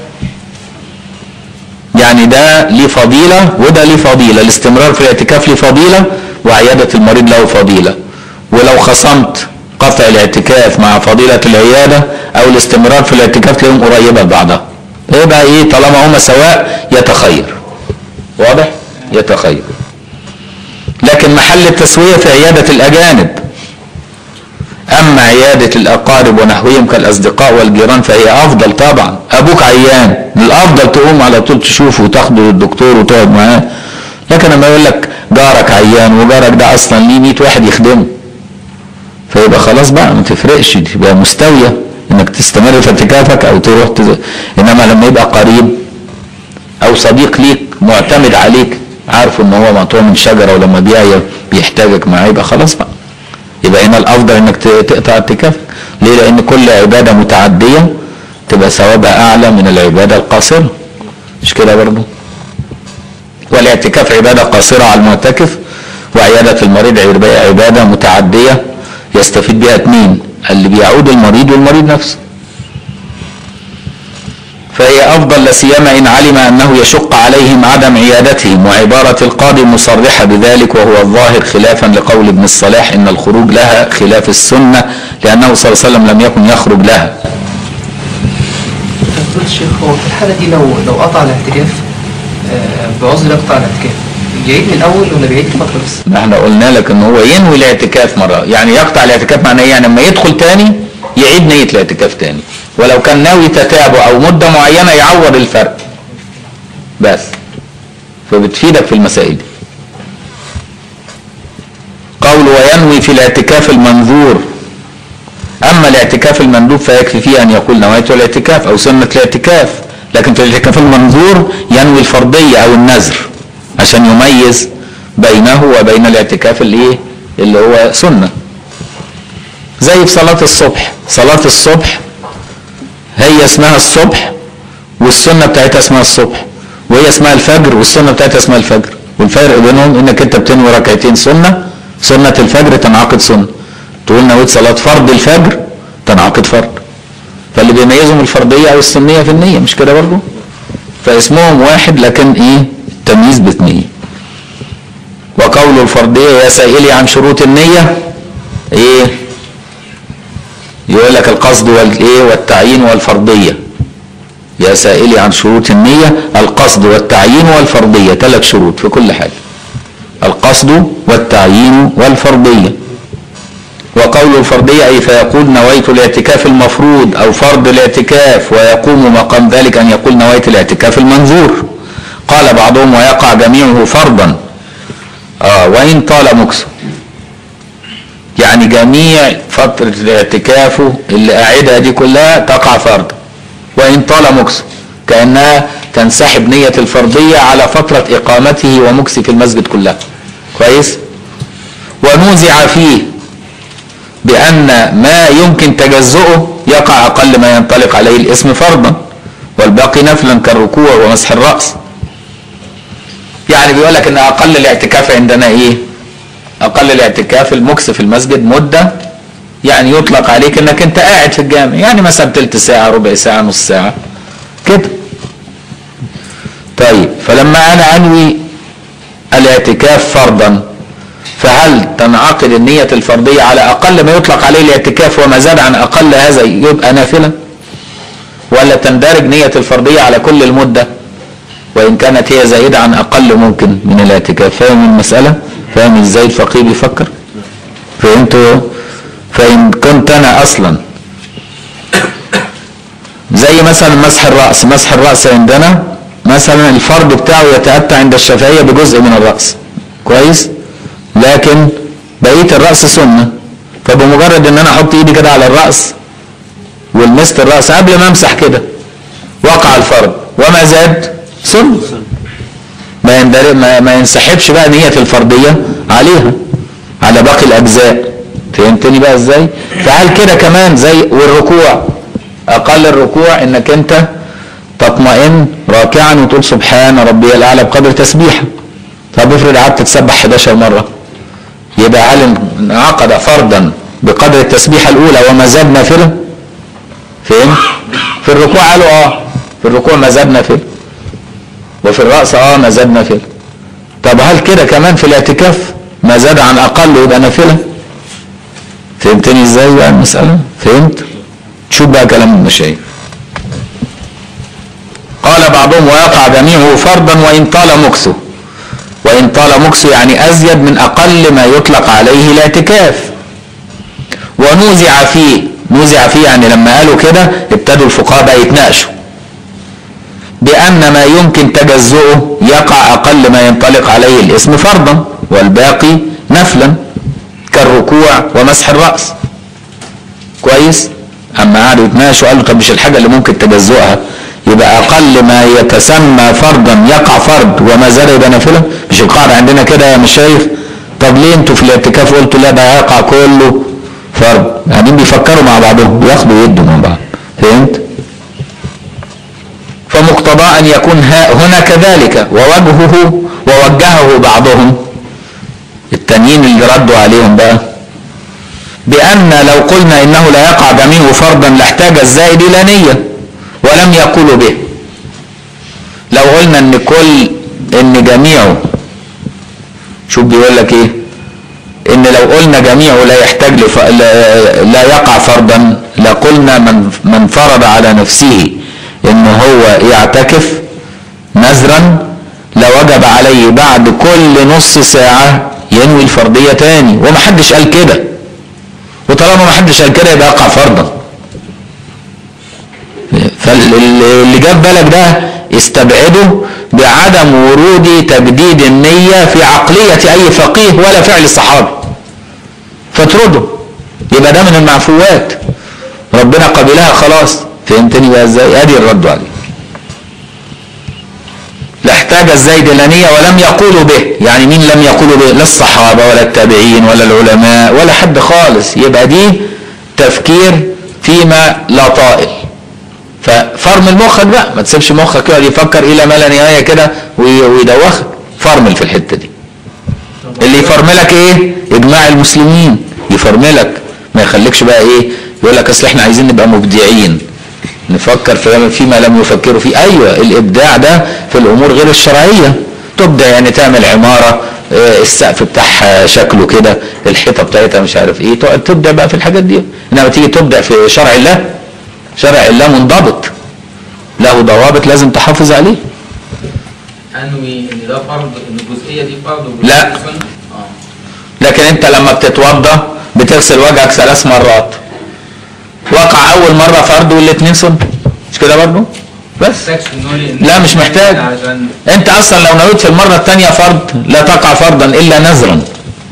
S1: يعني ده ليه فضيلة وده ليه فضيلة الاستمرار في الاعتكاف ليه فضيلة وعيادة المريض له فضيلة ولو خصمت قطع الاعتكاف مع فضيلة العيادة أو الاستمرار في الاعتكاف تلاقيهم قريبة لبعضها يبقى إيه طالما هما سواء يتخير واضح؟ يتخير لكن محل التسوية في عيادة الأجانب أما عيادة الأقارب ونحوهم كالأصدقاء والجيران فهي أفضل طبعا أبوك عيان الأفضل تقوم على طول تشوفه وتاخده للدكتور وتقعد معاه لكن لما يقول لك جارك عيان وجارك ده أصلا ليه 100 واحد يخدمه فيبقى خلاص بقى ما تفرقش تبقى مستوية انك تستمر في اعتكافك او تروح تز... انما لما يبقى قريب او صديق ليك معتمد عليك عارف ان هو مقطوع من شجره ولما بيعيا بيحتاجك معاه يبقى خلاص بقى يبقى هنا الافضل انك ت- تقطع اعتكافك ليه لان كل عباده متعديه تبقى ثوابها اعلى من العباده القاصره مش كده برضه والاعتكاف عباده قاصره على المعتكف وعياده المريض عب- عباده متعديه يستفيد بها اثنين اللي بيعود المريض والمريض نفسه فهي افضل لا سيما ان علم انه يشق عليهم عدم عيادتهم وعباره القاضي مصرحه بذلك وهو الظاهر خلافا لقول ابن الصلاح ان الخروج لها خلاف السنه لانه صلى الله عليه وسلم لم يكن يخرج لها
S3: فضيلة الشيخ هو في الحالة دي لو لو قطع الاعتكاف آه، بعذر يقطع الاعتكاف يعيد من الأول ولا بيعيد فترة بس؟
S1: ما احنا قلنا لك ان هو ينوي الاعتكاف مره يعني يقطع الاعتكاف معناه ايه يعني لما يدخل تاني يعيد نيه الاعتكاف تاني ولو كان ناوي تتابع او مده معينه يعوض الفرق بس فبتفيدك في المسائل دي قول وينوي في الاعتكاف المنذور اما الاعتكاف المندوب فيكفي فيه ان يقول نويت الاعتكاف او سنه الاعتكاف لكن في الاعتكاف المنظور ينوي الفرضيه او النذر عشان يميز بينه وبين الاعتكاف اللي ايه اللي هو سنه زي في صلاه الصبح صلاه الصبح هي اسمها الصبح والسنه بتاعتها اسمها الصبح وهي اسمها الفجر والسنه بتاعتها اسمها الفجر والفرق بينهم انك انت بتنوي ركعتين سنه سنه الفجر تنعقد سنه تقول نويت صلاه فرض الفجر تنعقد فرض فاللي بيميزهم الفرديه او السنيه في النيه مش كده برضه فاسمهم واحد لكن ايه التمييز باثنين وقول الفرديه يا سائلي عن شروط النيه ايه يقول لك القصد والايه والتعيين والفرضيه يا سائلي عن شروط النية القصد والتعيين والفرضية ثلاث شروط في كل حاجة القصد والتعيين والفرضية وقول الفرضية أي فيقول نويت الاعتكاف المفروض أو فرض الاعتكاف ويقوم مقام ذلك أن يقول نويت الاعتكاف المنظور قال بعضهم ويقع جميعه فرضا آه وإن طال مكسه يعني جميع فترة اعتكافه اللي قاعدها دي كلها تقع فرضا وإن طال مكسه كأنها تنسحب نية الفرضية على فترة إقامته ومكسه في المسجد كلها كويس ونوزع فيه بأن ما يمكن تجزؤه يقع أقل ما ينطلق عليه الاسم فرضا والباقي نفلا كالركوع ومسح الرأس يعني بيقول لك ان اقل الاعتكاف عندنا ايه اقل الاعتكاف المكس في المسجد مده يعني يطلق عليك انك انت قاعد في الجامع يعني مثلا تلت ساعه ربع ساعه نص ساعه كده طيب فلما انا انوي الاعتكاف فرضا فهل تنعقد النية الفرضية على أقل ما يطلق عليه الاعتكاف وما زاد عن أقل هذا يبقى نافلة ولا تندرج نية الفرضية على كل المدة وإن كانت هي زائدة عن أقل ممكن من الاعتكاف فاهم المسألة فاهم إزاي الفقيه بيفكر فهمتوا فإن كنت أنا أصلا زي مثلا مسح الرأس مسح الرأس عندنا مثلا الفرض بتاعه يتأتى عند الشافعية بجزء من الرأس كويس لكن بقية الرأس سنة فبمجرد ان انا احط ايدي كده على الرأس ولمست الرأس قبل ما امسح كده وقع الفرض وما زاد سنة ما يندرج ما, ما ينسحبش بقى نية الفرضية عليها على باقي الأجزاء فهمتني بقى ازاي؟ فهل كده كمان زي والركوع أقل الركوع إنك أنت تطمئن راكعا وتقول سبحان ربي الأعلى بقدر تسبيحه طب افرض قعدت تسبح 11 مرة يبقى هل انعقد فرضا بقدر التسبيحة الأولى وما زاد نافلة؟ فهم؟ في الركوع قالوا اه في الركوع ما زاد نافلة وفي الرأس اه ما زاد نافلة طب هل كده كمان في الاعتكاف ما زاد عن أقل يبقى نافلة؟ فهمتني ازاي بقى المسألة؟ فهمت؟ شوف بقى كلام المشايخ قال بعضهم ويقع جميعه فرضا وإن طال مكثه وإن طال مكثه يعني أزيد من أقل ما يطلق عليه الاعتكاف ونوزع فيه نوزع فيه يعني لما قالوا كده ابتدوا الفقهاء بقى يتناقشوا بأن ما يمكن تجزؤه يقع أقل ما ينطلق عليه الاسم فرضا والباقي نفلا كالركوع ومسح الرأس كويس أما قعدوا يتناقشوا قالوا طب مش الحاجة اللي ممكن تجزؤها يبقى أقل ما يتسمى فرضا يقع فرض وما زال يبقى نافلة مش القاعدة عندنا كده يا مشايخ طب ليه انتوا في الاعتكاف قلتوا لا ده هيقع كله فرض قاعدين بيفكروا مع بعضهم بياخدوا ويدوا مع بعض فهمت؟ فمقتضى أن يكون هنا كذلك ووجهه ووجهه بعضهم التانيين اللي ردوا عليهم بقى بأن لو قلنا إنه لا يقع جميعه فرضا لاحتاج الزائد إلى نية ولم يقولوا به لو قلنا إن كل إن جميعه شوف بيقول لك إيه إن لو قلنا جميعه لا يحتاج لف... لا... لا يقع فرضا لقلنا من من فرض على نفسه ان هو يعتكف نذرا لوجب عليه بعد كل نص ساعة ينوي الفرضية تاني ومحدش قال كده وطالما محدش قال كده يبقى يقع فرضا فاللي جاب بالك ده استبعده بعدم ورود تجديد النية في عقلية أي فقيه ولا فعل الصحابة فاطرده يبقى ده من المعفوات ربنا قبلها خلاص فهمتني بقى ازاي ادي الرد عليه لا احتاج الزيد الانية ولم يقولوا به يعني مين لم يقولوا به لا الصحابة ولا التابعين ولا العلماء ولا حد خالص يبقى دي تفكير فيما لا طائل ففرمل مخك بقى ما تسيبش مخك يقعد يفكر الى ما لا نهايه كده وي- ويدوخك فرمل في الحته دي اللي يفرملك ايه اجماع المسلمين يفرملك ما يخليكش بقى ايه يقول لك اصل احنا عايزين نبقى مبدعين نفكر في فيما لم يفكروا فيه ايوه الابداع ده في الامور غير الشرعيه تبدا يعني تعمل عماره آه، السقف بتاعها شكله كده الحيطه بتاعتها مش عارف ايه تقعد تبدا بقى في الحاجات دي انما تيجي تبدا في شرع الله شرع الله منضبط له ضوابط لازم تحافظ عليه
S4: انوي ان ده فرض ان الجزئيه دي فرض
S1: لا.
S4: والجزئية سنة؟ اه
S1: لكن انت لما بتتوضا بتغسل وجهك ثلاث مرات وقع اول مره فرض والاثنين سنه مش كده برضه بس
S4: محتاجش نقول إن-
S1: لا مش محتاج
S4: عشان
S1: انت اصلا لو نويت في المره الثانيه فرض لا تقع فرضا الا نذرا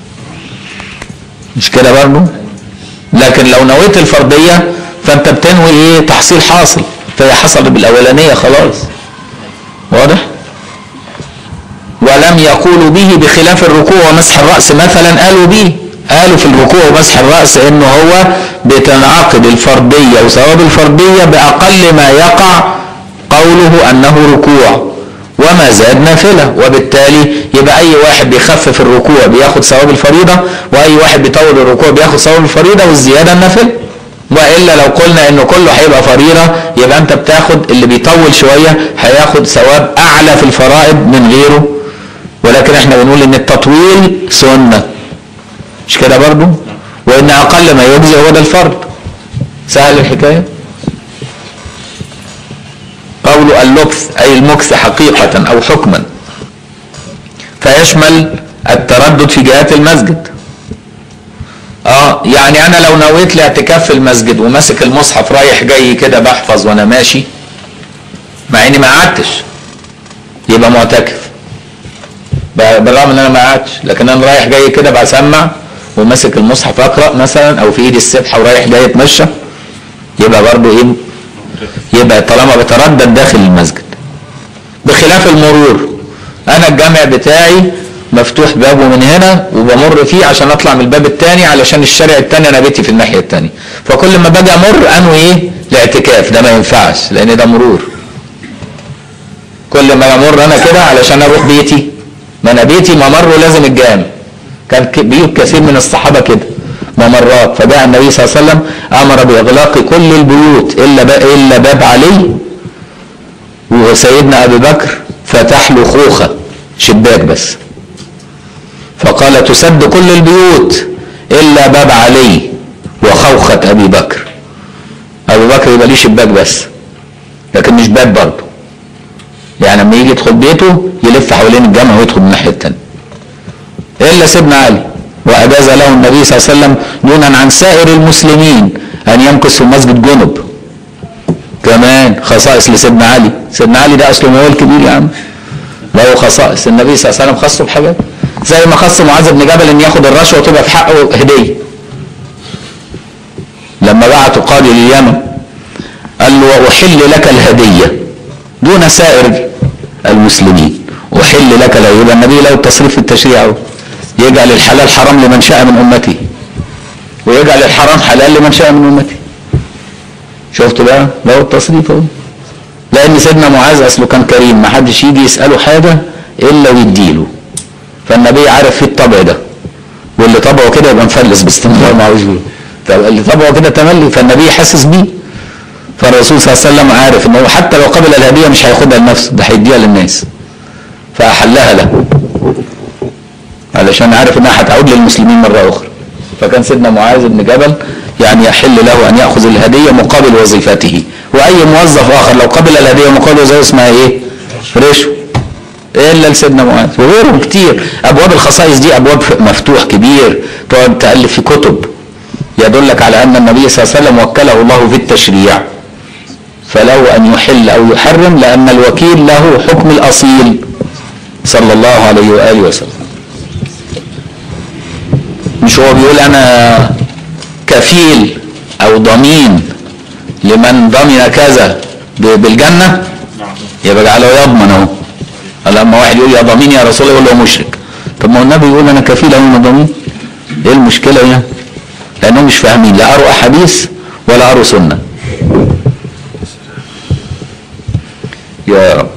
S1: مش كده برضه لكن لو نويت الفرضيه فانت بتنوي ايه تحصيل حاصل فهي حصلت بالاولانيه خلاص واضح ولم يقولوا به بخلاف الركوع ومسح الراس مثلا قالوا به قالوا في الركوع ومسح الراس انه هو بتنعقد الفرضيه وثواب الفرضيه باقل ما يقع قوله انه ركوع وما زاد نافله وبالتالي يبقى اي واحد بيخفف الركوع بياخد ثواب الفريضه واي واحد بيطول الركوع بياخد ثواب الفريضه والزياده النافله والا لو قلنا انه كله هيبقى فريضه يبقى انت بتاخد اللي بيطول شويه هياخد ثواب اعلى في الفرائض من غيره ولكن احنا بنقول ان التطويل سنه مش كده برضو وان اقل ما يجزي هو ده الفرض سهل الحكايه قول اللبث اي المكث حقيقه او حكما فيشمل التردد في جهات المسجد اه يعني انا لو نويت الاعتكاف في المسجد وماسك المصحف رايح جاي كده بحفظ وانا ماشي مع اني ما قعدتش يبقى معتكف ب- بالرغم ان انا ما قعدتش لكن انا رايح جاي كده بسمع وماسك المصحف اقرا مثلا او في ايدي السبحه ورايح جاي اتمشى يبقى برضو ايه يبقى طالما بتردد داخل المسجد بخلاف المرور انا الجامع بتاعي مفتوح بابه من هنا وبمر فيه عشان اطلع من الباب التاني علشان الشارع التاني انا بيتي في الناحيه التانيه فكل ما باجي امر انوي ايه الاعتكاف ده ما ينفعش لان ده مرور كل ما امر انا كده علشان اروح بيتي ما انا بيتي ممره لازم الجامع كان ك- بيوت كثير من الصحابه كده ممرات فجاء النبي صلى الله عليه وسلم امر باغلاق كل البيوت الا ب- الا باب علي وسيدنا ابي بكر فتح له خوخه شباك بس فقال تسد كل البيوت الا باب علي وخوخه ابي بكر ابو بكر يبقى ليه شباك بس لكن مش باب برضه يعني لما يجي يدخل بيته يلف حوالين الجامع ويدخل من الناحيه الثانيه الا سيدنا علي واجاز له النبي صلى الله عليه وسلم دونا عن سائر المسلمين ان يمكث في المسجد جنب كمان خصائص لسيدنا علي سيدنا علي ده اصله موال كبير يا عم له خصائص النبي صلى الله عليه وسلم خصه بحاجات زي ما خص معاذ بن جبل ان ياخد الرشوه وتبقى في حقه هديه لما بعتوا قاضي لليمن قال له واحل لك الهديه دون سائر المسلمين احل لك لا يبقى النبي له التصريف في التشريع أهو. يجعل الحلال حرام لمن شاء من امته ويجعل الحرام حلال لمن شاء من امته شفت بقى له التصريف اهو لان سيدنا معاذ اصله كان كريم ما حدش يجي يساله حاجه الا ويديله فالنبي عارف فيه الطبع ده واللي طبعه كده يبقى مفلس باستمرار ما عاوز يقول. طب اللي طبعه كده تملي فالنبي حاسس بيه فالرسول صلى الله عليه وسلم عارف ان هو حتى لو قبل الهديه مش هياخدها لنفسه ده هيديها للناس فاحلها له علشان عارف انها هتعود للمسلمين مره اخرى فكان سيدنا معاذ بن جبل يعني يحل له ان ياخذ الهديه مقابل وظيفته واي موظف اخر لو قبل الهديه مقابل وظيفه اسمها ايه؟ رشوه الا لسيدنا معاذ وغيرهم كتير ابواب الخصائص دي ابواب مفتوح كبير تقعد تالف في كتب يدلك على ان النبي صلى الله عليه وسلم وكله الله في التشريع فله ان يحل او يحرم لان الوكيل له حكم الاصيل صلى الله عليه واله وسلم مش هو بيقول انا كفيل او ضمين لمن ضمن كذا ب- بالجنه يبقى جعله يضمن اهو لما واحد يقول يا ضمين يا رسول الله يقول له مشرك طب ما هو النبي يقول انا كفيل اهو انا ضمين ايه المشكله يعني لانهم مش فاهمين لا قروا احاديث ولا قروا سنه يا رب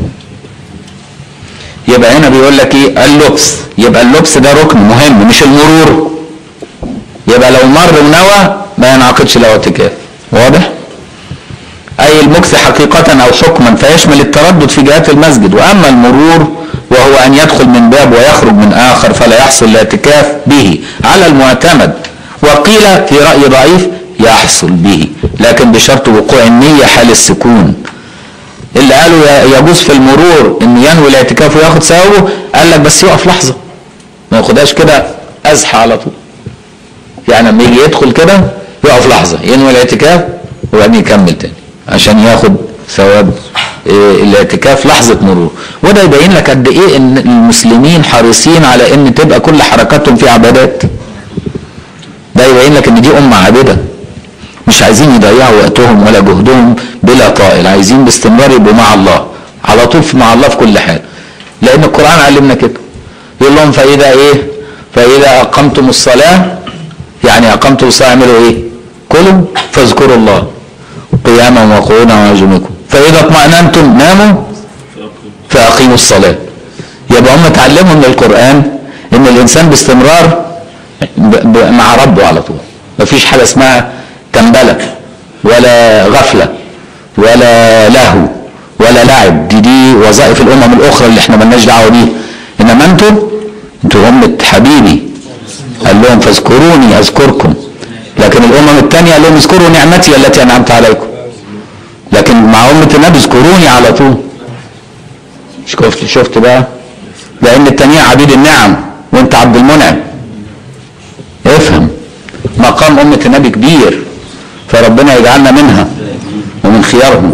S1: يبقى هنا بيقول لك ايه اللبس يبقى اللبس ده ركن مهم مش المرور يبقى لو مر ونوى ما ينعقدش له اعتكاف واضح اي المكث حقيقة او حكما فيشمل التردد في جهات المسجد واما المرور وهو ان يدخل من باب ويخرج من اخر فلا يحصل الاعتكاف به على المعتمد وقيل في رأي ضعيف يحصل به لكن بشرط وقوع النية حال السكون اللي قالوا ي- يجوز في المرور انه ينوي الاعتكاف وياخد ثوابه قال لك بس يقف لحظه ما ياخدهاش كده ازحى على طول يعني لما يجي يدخل كده يقف لحظه ينوي الاعتكاف وبعدين يكمل تاني عشان ياخد ثواب إيه، الاعتكاف لحظه مرور وده يبين لك قد ايه ان المسلمين حريصين على ان تبقى كل حركاتهم في عبادات ده يبين لك ان دي امه عابده مش عايزين يضيعوا وقتهم ولا جهدهم بلا طائل عايزين باستمرار يبقوا مع الله على طول في- مع الله في كل حال لان القران علمنا كده يقول لهم فاذا ايه فاذا اقمتم الصلاه يعني اقمتم الصلاه اعملوا ايه كلوا فاذكروا الله قياما وقعودا وعلى جنوبكم فاذا اطمأننتم ناموا فاقيموا الصلاه يبقى هم اتعلموا من القران ان الانسان باستمرار ب- ب- مع ربه على طول مفيش حاجه اسمها تنبله ولا غفله ولا لهو ولا لعب دي دي وظائف الامم الاخرى اللي احنا ملناش دعوه بيها انما انتم انتوا امه حبيبي قال لهم فاذكروني اذكركم لكن الامم الثانيه قال لهم اذكروا نعمتي التي انعمت عليكم لكن مع امه النبي اذكروني على طول شفت شفت بقى لان التانية عبيد النعم وانت عبد المنعم افهم مقام أمة النبي كبير فربنا يجعلنا منها ومن خيارهم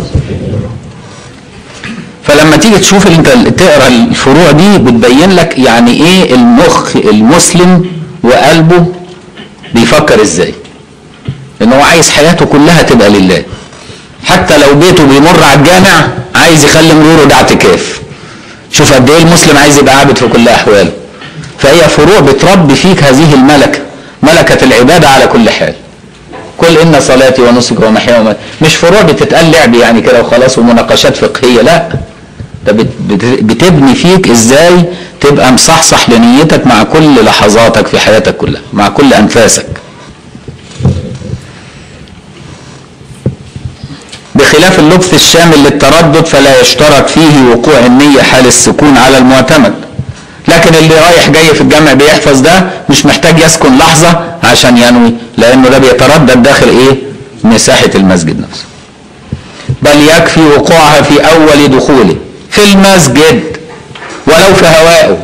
S1: فلما تيجي تشوف انت تقرا الفروع دي بتبين لك يعني ايه المخ المسلم وقلبه بيفكر ازاي ان هو عايز حياته كلها تبقى لله حتى لو بيته بيمر على الجامع عايز يخلي مروره ده اعتكاف شوف قد ايه المسلم عايز يبقى عابد في كل احواله فهي فروع بتربي فيك هذه الملكه ملكه العباده على كل حال قل ان صلاتي ونسكي ومحياي ومماتي مش فروع بتتقال لعب يعني كده وخلاص ومناقشات فقهيه لا ده بت- بت- بتبني فيك ازاي تبقى مصحصح لنيتك مع كل لحظاتك في حياتك كلها مع كل انفاسك بخلاف اللبث الشامل للتردد فلا يشترط فيه وقوع النية حال السكون على المعتمد لكن اللي رايح جاي في الجامع بيحفظ ده مش محتاج يسكن لحظة عشان ينوي لأنه ده بيتردد داخل إيه مساحة المسجد نفسه بل يكفي وقوعها في أول دخوله في المسجد ولو في هوائه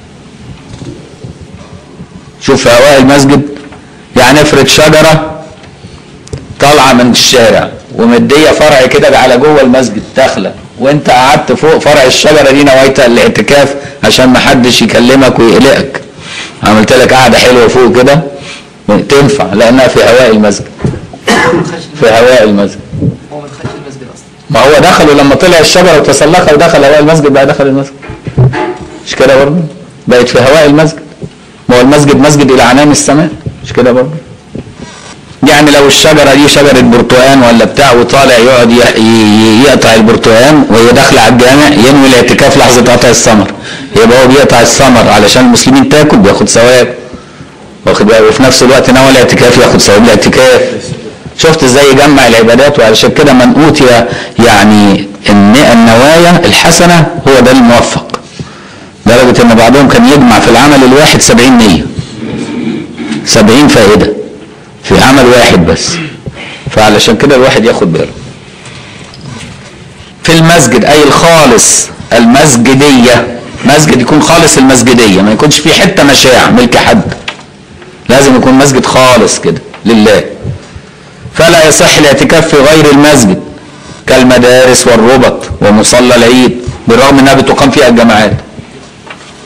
S1: شوف في هواء المسجد يعني افرض شجرة طالعة من الشارع ومدية فرع كده على جوه المسجد داخلة وانت قعدت فوق فرع الشجرة دي نويت الاعتكاف عشان ما حدش يكلمك ويقلقك عملت لك قعدة حلوة فوق كده تنفع لانها في هواء المسجد
S3: ما دخلش
S1: في هواء المسجد
S3: هو ما دخلش المسجد اصلا
S1: ما هو دخل ولما طلع الشجره وتسلقها ودخل هواء المسجد بقى دخل المسجد مش كده برضه بقت في هواء المسجد ما هو المسجد مسجد الى عنان السماء مش كده برضه يعني لو الشجره دي شجره برتقان ولا بتاع وطالع يقعد ي- ي- يقطع البرتقان وهي داخله على الجامع ينوي الاعتكاف لحظه قطع الثمر يبقى هو بيقطع الثمر علشان المسلمين تاكل بياخد ثواب واخد بالك وفي نفس الوقت نوى الاعتكاف ياخد ثواب الاعتكاف شفت ازاي يجمع العبادات وعلشان كده من اوتي يعني الن- النوايا الحسنه هو ده الموفق لدرجه ان بعضهم كان يجمع في العمل الواحد سبعين نيه سبعين فائده في عمل واحد بس فعلشان كده الواحد ياخد باله في المسجد اي الخالص المسجديه مسجد يكون خالص المسجديه ما يكونش فيه حته مشاع ملك حد لازم يكون مسجد خالص كده لله فلا يصح الاعتكاف في غير المسجد كالمدارس والربط ومصلى العيد بالرغم انها بتقام فيها الجماعات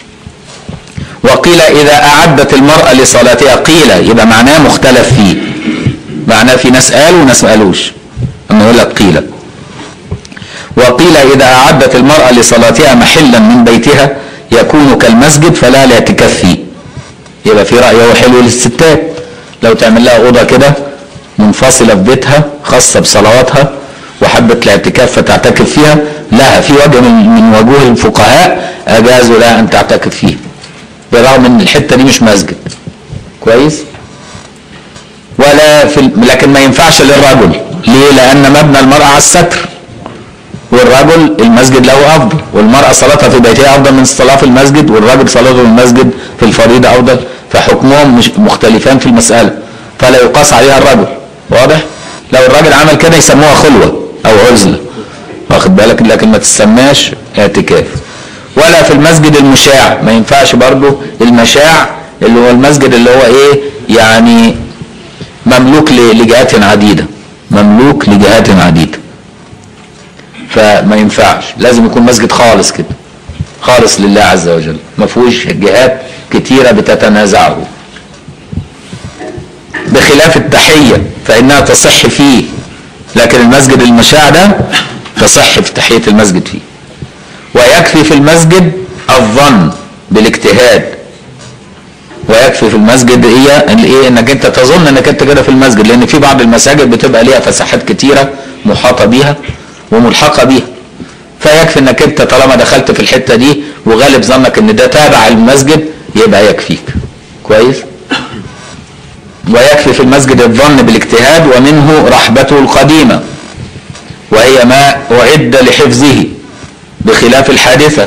S1: وقيل اذا اعدت المراه لصلاتها قيل يبقى معناه مختلف فيه معناه في ناس قالوا وناس ما قالوش اما يقول لك قيل وقيل إذا أعدت المرأة لصلاتها محلا من بيتها يكون كالمسجد فلا الاعتكاف فيه يبقى في رأي هو حلو للستات لو تعمل لها أوضة كده منفصلة في بيتها خاصة بصلواتها وحبت الاعتكاف فتعتكف فيها لها في وجه من, من وجوه الفقهاء أجازوا لها أن تعتكف فيه برغم أن الحتة دي مش مسجد كويس ولا في ال- لكن ما ينفعش للرجل ليه لأن مبنى المرأة على الستر والرجل المسجد له افضل والمراه صلاتها في بيتها افضل من الصلاه في المسجد والرجل صلاته في المسجد في الفريضه افضل فحكمهم مش مختلفان في المساله فلا يقاس عليها الرجل واضح لو الراجل عمل كده يسموها خلوه او عزله واخد بالك لكن ما تسماش اعتكاف ولا في المسجد المشاع ما ينفعش برضو المشاع اللي هو المسجد اللي هو ايه يعني مملوك ل- لجهات عديده مملوك لجهات عديده فما ينفعش لازم يكون مسجد خالص كده خالص لله عز وجل ما فيهوش جهات كتيرة بتتنازعه بخلاف التحية فإنها تصح فيه لكن المسجد المشاع ده تصح في تحية المسجد فيه ويكفي في المسجد الظن بالاجتهاد ويكفي في المسجد هي الايه انك انت تظن انك انت كده في المسجد لان في بعض المساجد بتبقى ليها فساحات كتيره محاطه بيها وملحقه بيها فيكفي انك انت طالما دخلت في الحته دي وغالب ظنك ان ده تابع المسجد يبقى يكفيك كويس ويكفي في المسجد الظن بالاجتهاد ومنه رحبته القديمه وهي ما اعد لحفظه بخلاف الحادثه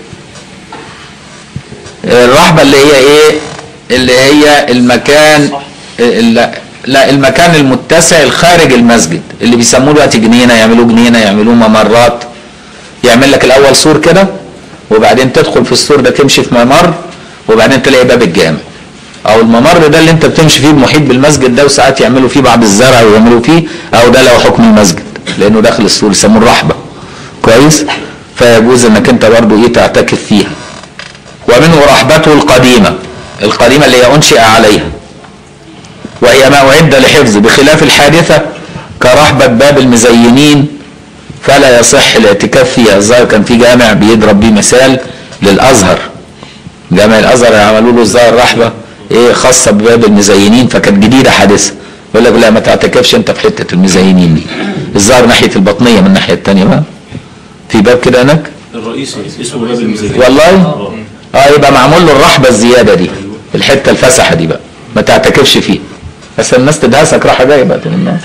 S1: الرحبه اللي هي ايه اللي هي المكان لا, لا المكان المتسع الخارج المسجد اللي بيسموه دلوقتي جنينه يعملوه جنينه يعملوه ممرات يعمل لك الاول سور كده وبعدين تدخل في السور ده تمشي في ممر وبعدين تلاقي باب الجامع او الممر ده اللي انت بتمشي فيه المحيط بالمسجد ده وساعات يعملوا فيه بعض الزرع ويعملوا فيه او ده لو حكم المسجد لانه داخل السور يسموه الرحبه كويس فيجوز انك انت برضه ايه تعتكف فيها ومنه رحبته القديمة القديمة اللي هي أنشئ عليها وهي ما أعد لحفظ بخلاف الحادثة كرحبة باب المزينين فلا يصح الاعتكاف فيها الظاهر كان في جامع بيضرب بيه مثال للأزهر جامع الأزهر عملوا له الظاهر رحبة ايه خاصة بباب المزينين فكانت جديدة حادثة يقول لك لا ما تعتكفش انت في حتة المزينين دي الظاهر ناحية البطنية من الناحية التانية بقى في باب كده هناك
S2: الرئيسي اسمه باب الميزانية
S1: والله اه يبقى معمول له الرحبه الزياده دي الحته الفسحه دي بقى ما تعتكفش فيه بس الناس تدهسك راحه جايه بقى الناس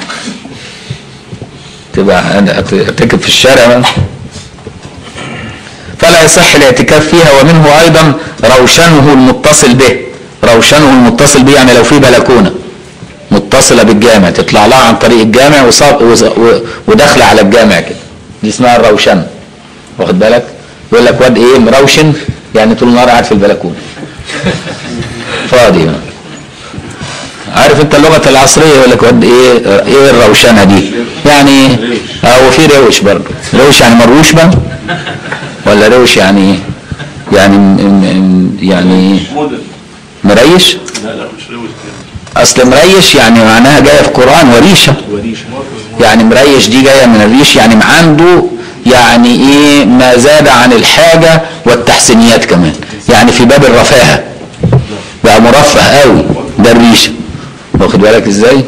S1: تبقى أنا اعتكف في الشارع بقى. فلا يصح الاعتكاف فيها ومنه ايضا روشنه المتصل به روشنه المتصل به يعني لو في بلكونه متصله بالجامع تطلع لها عن طريق الجامع وصاب وز- و- وداخله على الجامع كده دي اسمها الروشنه واخد بالك يقول لك واد ايه مروشن يعني طول النهار قاعد في البلكونه فاضي عارف انت اللغه العصريه يقول لك واد ايه ايه الروشنه دي يعني اه وفي روش برضه روش يعني مروش بقى ولا روش يعني ايه يعني م- م- يعني
S2: موديل
S1: مريش
S2: لا لا مش روش كده
S1: اصل مريش يعني معناها جايه في القران وريشه
S2: وريش
S1: يعني مريش دي جايه من الريش يعني عنده يعني ايه ما زاد عن الحاجه والتحسينيات كمان يعني في باب الرفاهه بقى مرفه قوي ده الريشه واخد بالك ازاي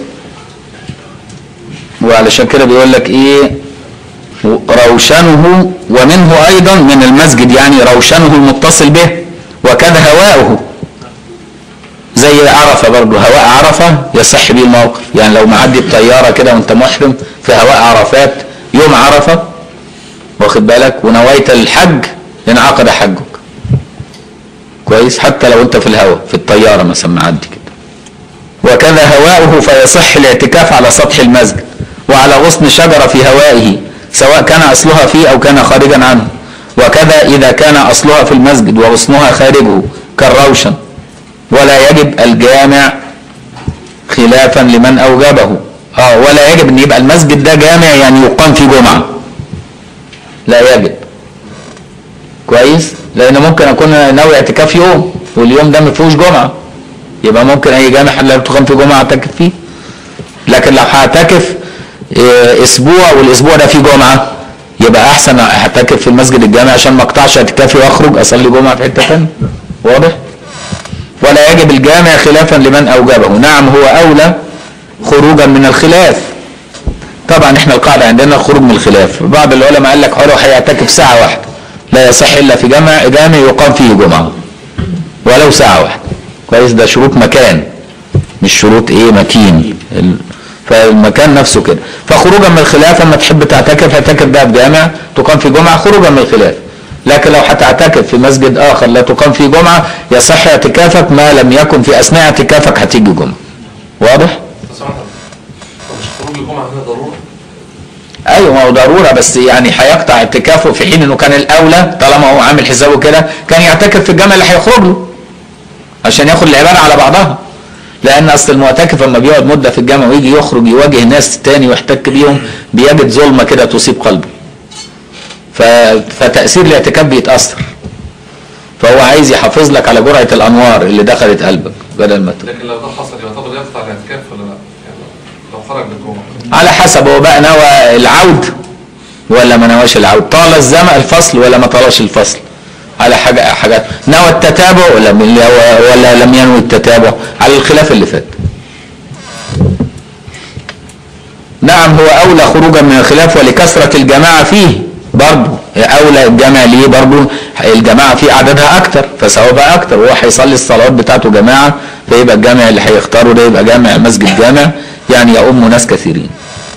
S1: وعلشان كده بيقول لك ايه روشنه ومنه ايضا من المسجد يعني روشنه المتصل به وكذا هواؤه زي عرفة برضه هواء عرفة يصح بيه الموقف يعني لو معدي بطيارة كده وانت محرم في هواء عرفات يوم عرفة واخد بالك ونويت الحج انعقد حجك كويس حتى لو انت في الهواء في الطيارة مثلا معدي كده وكذا هواؤه فيصح الاعتكاف على سطح المسجد وعلى غصن شجرة في هوائه سواء كان أصلها فيه أو كان خارجا عنه وكذا إذا كان أصلها في المسجد وغصنها خارجه كالروشن ولا يجب الجامع خلافا لمن أوجبه اه ولا يجب ان يبقى المسجد ده جامع يعني يقام فيه جمعة لا يجب كويس لان ممكن اكون ناوي اعتكاف يوم واليوم ده ما فيهوش جمعة يبقى ممكن اي جامع لا تقام فيه جمعة اعتكف فيه لكن لو هعتكف إيه، اسبوع والاسبوع ده فيه جمعه يبقى احسن اعتكف في المسجد الجامع عشان ما اقطعش اعتكافي واخرج اصلي جمعه في حته ثانيه واضح ولا يجب الجامع خلافا لمن اوجبه نعم هو اولى خروجا من الخلاف طبعا احنا القاعده عندنا الخروج من الخلاف بعض العلماء قال لك هو هيعتكف ساعه واحده لا يصح الا في جامع جامع يقام فيه جمعه ولو ساعه واحده كويس ده شروط مكان مش شروط ايه مكين ال- فالمكان نفسه كده فخروجا من الخلاف اما تحب تعتكف اعتكف بقى في جامع تقام في جمعه خروجا من الخلاف لكن لو هتعتكف في مسجد اخر لا تقام فيه جمعه يصح اعتكافك ما لم يكن في اثناء اعتكافك هتيجي جمعه واضح؟
S5: سمعت مش خروج الجمعة هنا ضرورة
S1: ايوه ما هو ضروره بس يعني هيقطع اعتكافه في حين انه كان الاولى طالما هو عامل حسابه كده كان يعتكف في الجامع اللي هيخرج له عشان ياخد العباده على بعضها لان اصل المعتكف لما بيقعد مده في الجامع ويجي يخرج يواجه ناس تاني ويحتك بيهم بيجد ظلمه كده تصيب قلبه ف... فتاثير الاعتكاف بيتاثر فهو عايز يحافظ لك على جرعه الانوار اللي دخلت قلبك بدل ما ت-
S5: لكن لو ده حصل يعتبر يقطع الاعتكاف ولا لا؟ يعني لو خرج للجمعة
S1: على حسب هو بقى نوى العود ولا ما نواش العود طال الزمن الفصل ولا ما طالش الفصل على حاجة حاجات نوى التتابع ولا ولا لم ينوي التتابع على الخلاف اللي فات نعم هو أولى خروجا من الخلاف ولكثرة الجماعة فيه برضه أولى الجامع ليه برضه الجماعة فيه عددها أكتر فثوابها أكتر وهو هيصلي الصلوات بتاعته جماعة فيبقى الجامع اللي هيختاره ده يبقى جامع مسجد جامع يعني يؤم ناس كثيرين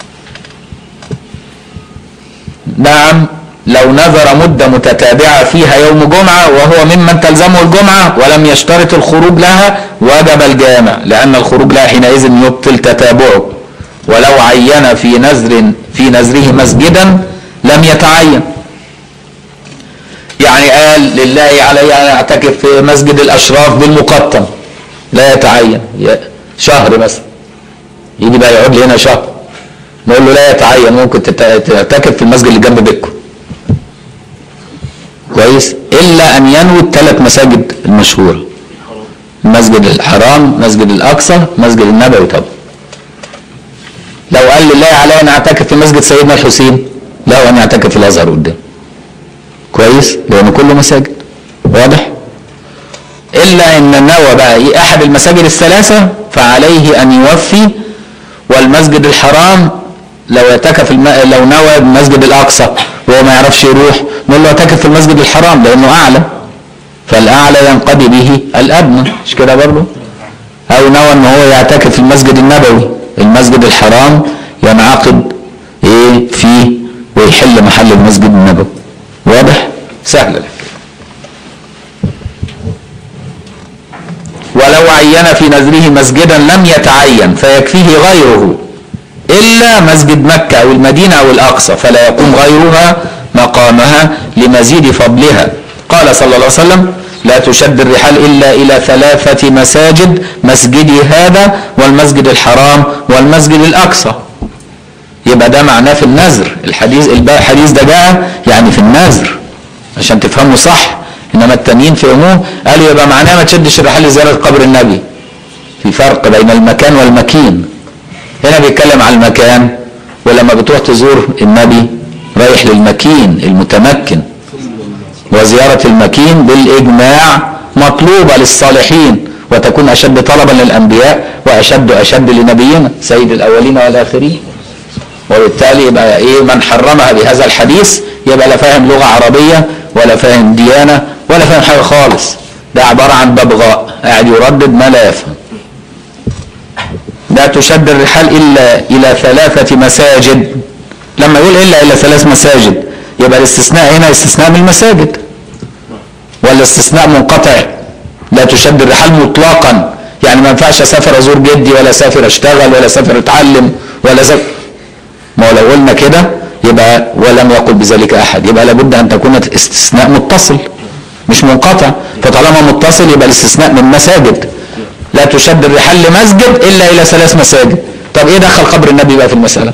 S1: نعم لو نذر مدة متتابعة فيها يوم جمعة وهو ممن تلزمه الجمعة ولم يشترط الخروج لها وجب الجامع لأن الخروج لها حينئذ يبطل تتابعه ولو عين في نذر في نذره مسجدا لم يتعين يعني قال لله علي أن أعتكف في مسجد الأشراف بالمقطم لا يتعين ي- شهر مثلا يجي بقى يقعد لي هنا شهر نقول له لا يتعين ممكن تت- تعتكف في المسجد اللي جنب بيتكم كويس الا ان ينوي الثلاث مساجد المشهوره المسجد الحرام مسجد الاقصى مسجد النبوي طبعا لو قال لله علي ان اعتكف في مسجد سيدنا الحسين لا ان يعتكف في الازهر قدام كويس لان كله مساجد واضح الا ان نوى بقى إيه احد المساجد الثلاثه فعليه ان يوفي والمسجد الحرام لو اعتكف الم... لو نوى المسجد الاقصى وهو ما يعرفش يروح نقول له اعتكف في المسجد الحرام لانه اعلى فالاعلى ينقضي به الادنى مش كده برضه او نوى ان هو يعتكف في المسجد النبوي المسجد الحرام ينعقد ايه فيه ويحل محل المسجد النبوي واضح سهل الحكايه ولو عين في نذره مسجدا لم يتعين فيكفيه غيره إلا مسجد مكة أو المدينة أو الأقصى فلا يقوم غيرها مقامها لمزيد فضلها قال صلى الله عليه وسلم لا تشد الرحال إلا إلى ثلاثة مساجد مسجدي هذا والمسجد الحرام والمسجد الأقصى يبقى ده معناه في النذر الحديث الحديث ده جاء يعني في النذر عشان تفهموا صح انما التانيين فهموه قالوا يبقى معناه ما تشدش الرحال لزياره قبر النبي في فرق بين المكان والمكين هنا بيتكلم عن المكان ولما بتروح تزور النبي رايح للمكين المتمكن وزيارة المكين بالإجماع مطلوبة للصالحين وتكون أشد طلبا للأنبياء وأشد أشد لنبينا سيد الأولين والآخرين وبالتالي يبقى إيه من حرمها بهذا الحديث يبقى لا فاهم لغة عربية ولا فاهم ديانة ولا فاهم حاجة خالص ده عبارة عن ببغاء قاعد يردد ما لا يفهم لا تشد الرحال إلا إلى ثلاثة مساجد لما يقول إلا إلى ثلاث مساجد يبقى الاستثناء هنا استثناء من المساجد والاستثناء منقطع لا تشد الرحال مطلقا يعني ما ينفعش اسافر ازور جدي ولا اسافر اشتغل ولا اسافر اتعلم ولا اسافر ما هو لو قلنا كده يبقى ولم يقل بذلك احد يبقى لابد ان تكون استثناء متصل مش منقطع فطالما متصل يبقى الاستثناء من مساجد لا تشد الرحال لمسجد الا الى ثلاث مساجد طب ايه دخل قبر النبي بقى في المساله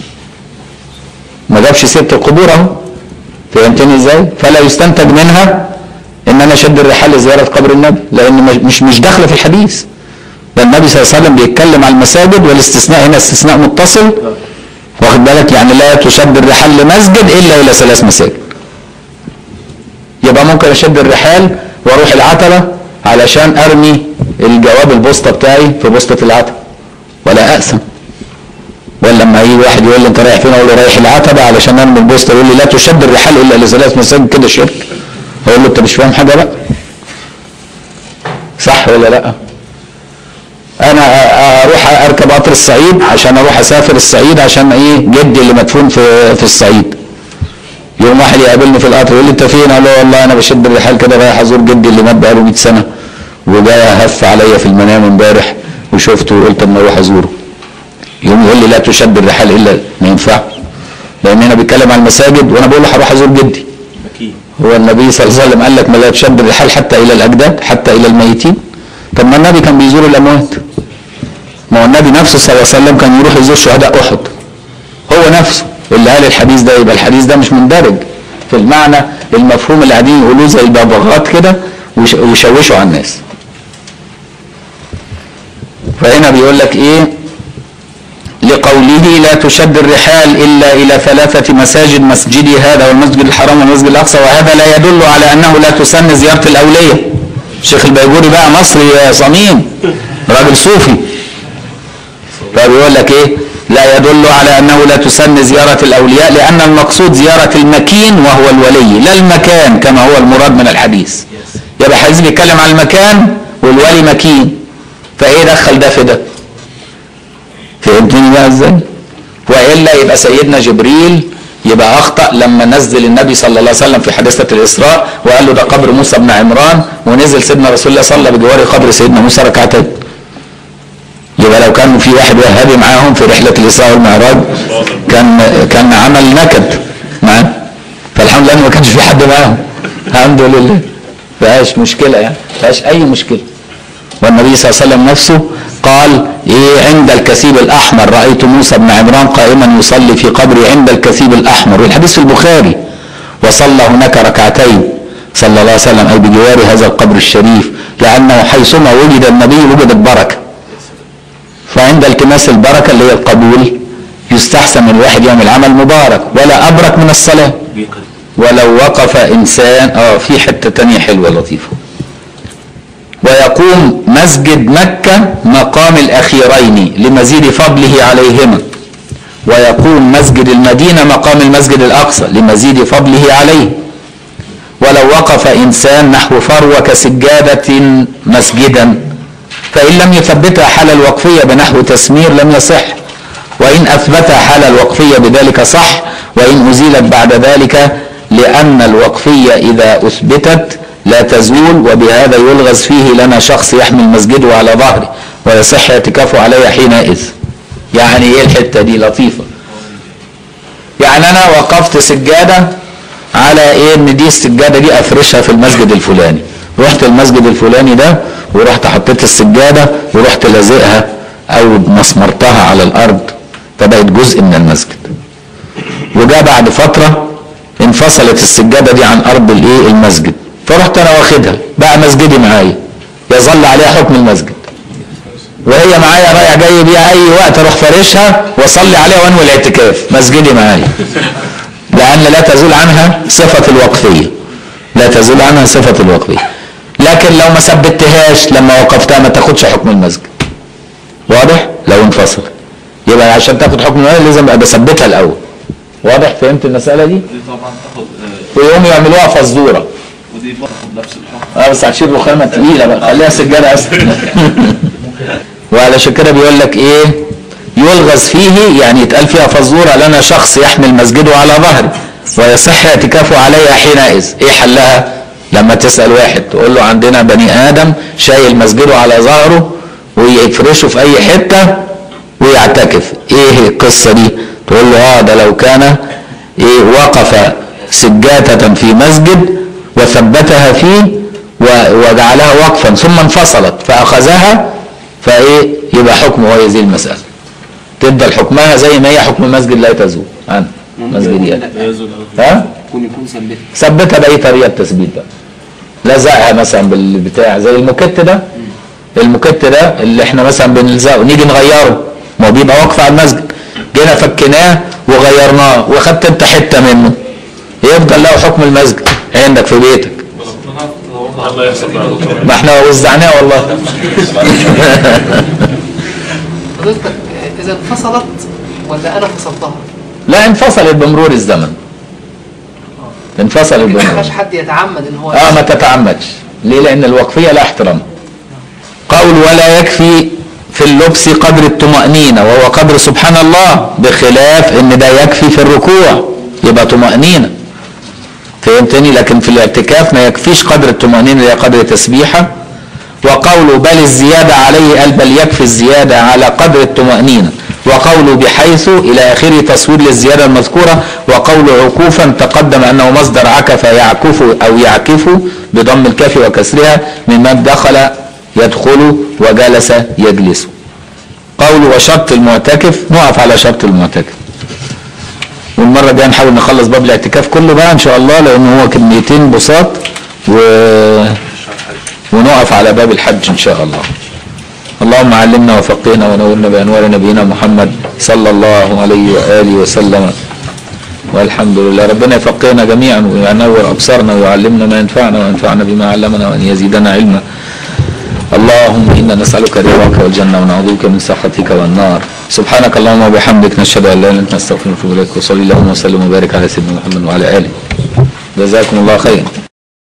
S1: ما جابش سيره القبور اهو فهمتني ازاي فلا يستنتج منها ان انا اشد الرحال لزياره قبر النبي لان مش مش داخله في الحديث ده النبي صلى الله عليه وسلم بيتكلم على المساجد والاستثناء هنا استثناء متصل واخد بالك يعني لا تشد الرحال لمسجد الا الى ثلاث مساجد يبقى ممكن اشد الرحال واروح العتبه علشان ارمي الجواب البوسطه بتاعي في بوسطه العتبه ولا اقسم ولا لما يجي واحد يقول لي انت رايح فين اقول له رايح العتبه علشان ارمي البوسطه يقول لي لا تشد الرحال الا لثلاث مساجد كده شرك اقول له انت مش فاهم حاجه بقى صح ولا لا انا أ- اروح اركب قطر الصعيد عشان اروح اسافر الصعيد عشان ايه جدي اللي مدفون في في الصعيد يوم واحد يقابلني في القطر يقول لي انت فين اقول له والله انا بشد الرحال كده رايح ازور جدي اللي مات بقاله 100 سنه وجاي هف عليا في المنام امبارح وشفته وقلت اما اروح ازوره يوم يقول لي لا تشد الرحال الا ما ينفع لان هنا بيتكلم عن المساجد وانا بقول له هروح ازور جدي
S2: اكيد
S1: هو النبي صلى الله عليه وسلم قال لك ما لا تشد الرحال حتى الى الاجداد حتى الى الميتين طب ما النبي كان بيزور الاموات ما هو النبي نفسه صلى الله عليه وسلم كان يروح يزور شهداء احد هو نفسه اللي قال الحديث ده يبقى الحديث ده مش مندرج في المعنى المفهوم اللي قاعدين يقولوه زي الببغاءات كده ويش- ويشوشوا على الناس فهنا بيقول لك ايه لقوله لا تشد الرحال إلا إلى ثلاثة مساجد مسجدي هذا والمسجد الحرام والمسجد الأقصى وهذا لا يدل على أنه لا تسن زيارة الأولية الشيخ البيجوري بقى مصري يا صميم راجل صوفي فبيقول لك إيه لا يدل على أنه لا تسن زيارة الأولياء لأن المقصود زيارة المكين وهو الولي لا المكان كما هو المراد من الحديث يبقى الحديث بيتكلم عن المكان والولي مكين فإيه دخل ده في ده فهمتني بقى ازاي؟ والا يبقى سيدنا جبريل يبقى اخطا لما نزل النبي صلى الله عليه وسلم في حادثه الاسراء وقال له ده قبر موسى بن عمران ونزل سيدنا رسول الله صلى بجوار قبر سيدنا موسى ركعتين. يبقى لو كان في واحد وهابي معاهم في رحله الاسراء والمعراج كان كان عمل نكد معاه فالحمد لله إن ما كانش في حد معاهم الحمد لله فيهاش مشكله يعني فيهاش اي مشكله والنبي صلى الله عليه وسلم نفسه قال إيه عند الكثيب الأحمر رأيت موسى بن عمران قائما يصلي في قبري عند الكثيب الأحمر والحديث في البخاري وصلى هناك ركعتين صلى الله عليه وسلم أي بجوار هذا القبر الشريف لأنه حيثما وجد النبي وجدت بركة فعند التماس البركة اللي هي القبول يستحسن من الواحد يعمل عمل مبارك ولا أبرك من الصلاة
S2: بيقل
S1: ولو وقف إنسان آه في حتة تانية حلوة لطيفة ويقوم مسجد مكة مقام الأخيرين لمزيد فضله عليهما ويقوم مسجد المدينة مقام المسجد الأقصى لمزيد فضله عليه ولو وقف إنسان نحو فروة كسجادة مسجدا فإن لم يثبتها حال الوقفية بنحو تسمير لم يصح وإن أثبتها حال الوقفية بذلك صح وإن أزيلت بعد ذلك لأن الوقفية إذا أثبتت لا تزول وبهذا يلغز فيه لنا شخص يحمل مسجده على ظهره ويصح اعتكافه عليه حينئذ يعني ايه الحتة دي لطيفة يعني انا وقفت سجادة على ايه ان دي السجادة دي افرشها في المسجد الفلاني رحت المسجد الفلاني ده ورحت حطيت السجادة ورحت لازقها او مسمرتها على الارض فبقت جزء من المسجد وجاء بعد فترة انفصلت السجادة دي عن ارض الايه المسجد فرحت انا واخدها بقى مسجدي معايا يظل عليها حكم المسجد وهي معايا رايح جاي بيها اي وقت اروح فارشها واصلي عليها وانوي الاعتكاف مسجدي معايا لان لا تزول عنها صفه الوقفيه لا تزول عنها صفه الوقفيه لكن لو ما ثبتهاش لما وقفتها ما تاخدش حكم المسجد واضح لو انفصلت يبقى عشان تاخد حكم المسجد لازم ابقى بثبتها الاول واضح فهمت المساله دي
S2: دي طبعا تاخد آه،
S1: ويقوموا يعملوها فزوره
S2: ودي برضه نفس الحكم
S1: اه بس هتشيل رخامه تقيله بقى خليها سجاده اسهل وعلشان كده بيقول لك ايه يلغز فيه يعني يتقال فيها فزوره لنا شخص يحمل مسجده على ظهره ويصح اعتكافه عليها حينئذ ايه حلها لما تسال واحد تقول له عندنا بني ادم شايل مسجده على ظهره ويفرشه في اي حته ويعتكف ايه القصه دي تقول له اه ده لو كان ايه وقف سجاده في مسجد وثبتها فيه و- وجعلها وقفا ثم انفصلت فاخذها فايه يبقى حكمه هو يزيل المساله تفضل حكمها زي ما هي حكم المسجد لا تزول عنه مسجديات
S2: يزول
S1: ها
S3: يكون يكون ثبت
S1: ثبتها باي طريقه تثبيت بقى لزقها مثلا بالبتاع زي الموكيت ده الموكيت ده اللي احنا مثلا بنلزقه نيجي نغيره ما هو بيبقى واقف على المسجد جينا فكيناه وغيرناه واخدت انت حته منه يفضل له حكم المسجد عندك في بيتك
S2: الله يحسب بقى يا دكتور.
S1: ما احنا وزعناه والله
S3: حضرتك آه، اذا انفصلت ولا انا فصلتها
S1: لا انفصلت بمرور الزمن انفصلت
S3: ما
S1: بمرور
S3: ينفعش حد يتعمد ان هو
S1: اه ما تتعمدش ليه لان الوقفيه لا احترام قول ولا يكفي في اللبس قدر الطمأنينة وهو قدر سبحان الله بخلاف ان ده يكفي في الركوع يبقى طمأنينة فهمتني لكن في الاعتكاف ما يكفيش قدر الطمأنينة اللي هي قدر تسبيحة وقوله بل الزيادة عليه قال بل يكفي الزيادة على قدر الطمأنينة وقوله بحيث إلى آخره تصوير للزيادة المذكورة وقوله عكوفا تقدم أنه مصدر عكف يعكف أو يعكف بضم الكاف وكسرها ممن دخل يدخل وجلس يجلس قوله وشرط المعتكف نقف على شرط المعتكف والمرة الجاية نحاول نخلص باب الاعتكاف كله بقى إن شاء الله لأن هو كلمتين بساط و... ونقف على باب الحج إن شاء الله اللهم علمنا وفقهنا ونورنا بأنوار نبينا محمد صلى الله عليه وآله وسلم والحمد لله ربنا يفقهنا جميعا وينور أبصارنا ويعلمنا ما ينفعنا وينفعنا بما علمنا وأن يزيدنا علما اللهم إنا نسألك رضاك والجنة ونعوذ بك من سخطك والنار سبحانك اللهم وبحمدك نشهد أن لا إله إلا أنت نستغفرك ونتوب إليك وصلي اللهم وسلم وبارك على سيدنا محمد وعلى آله جزاكم الله خيرا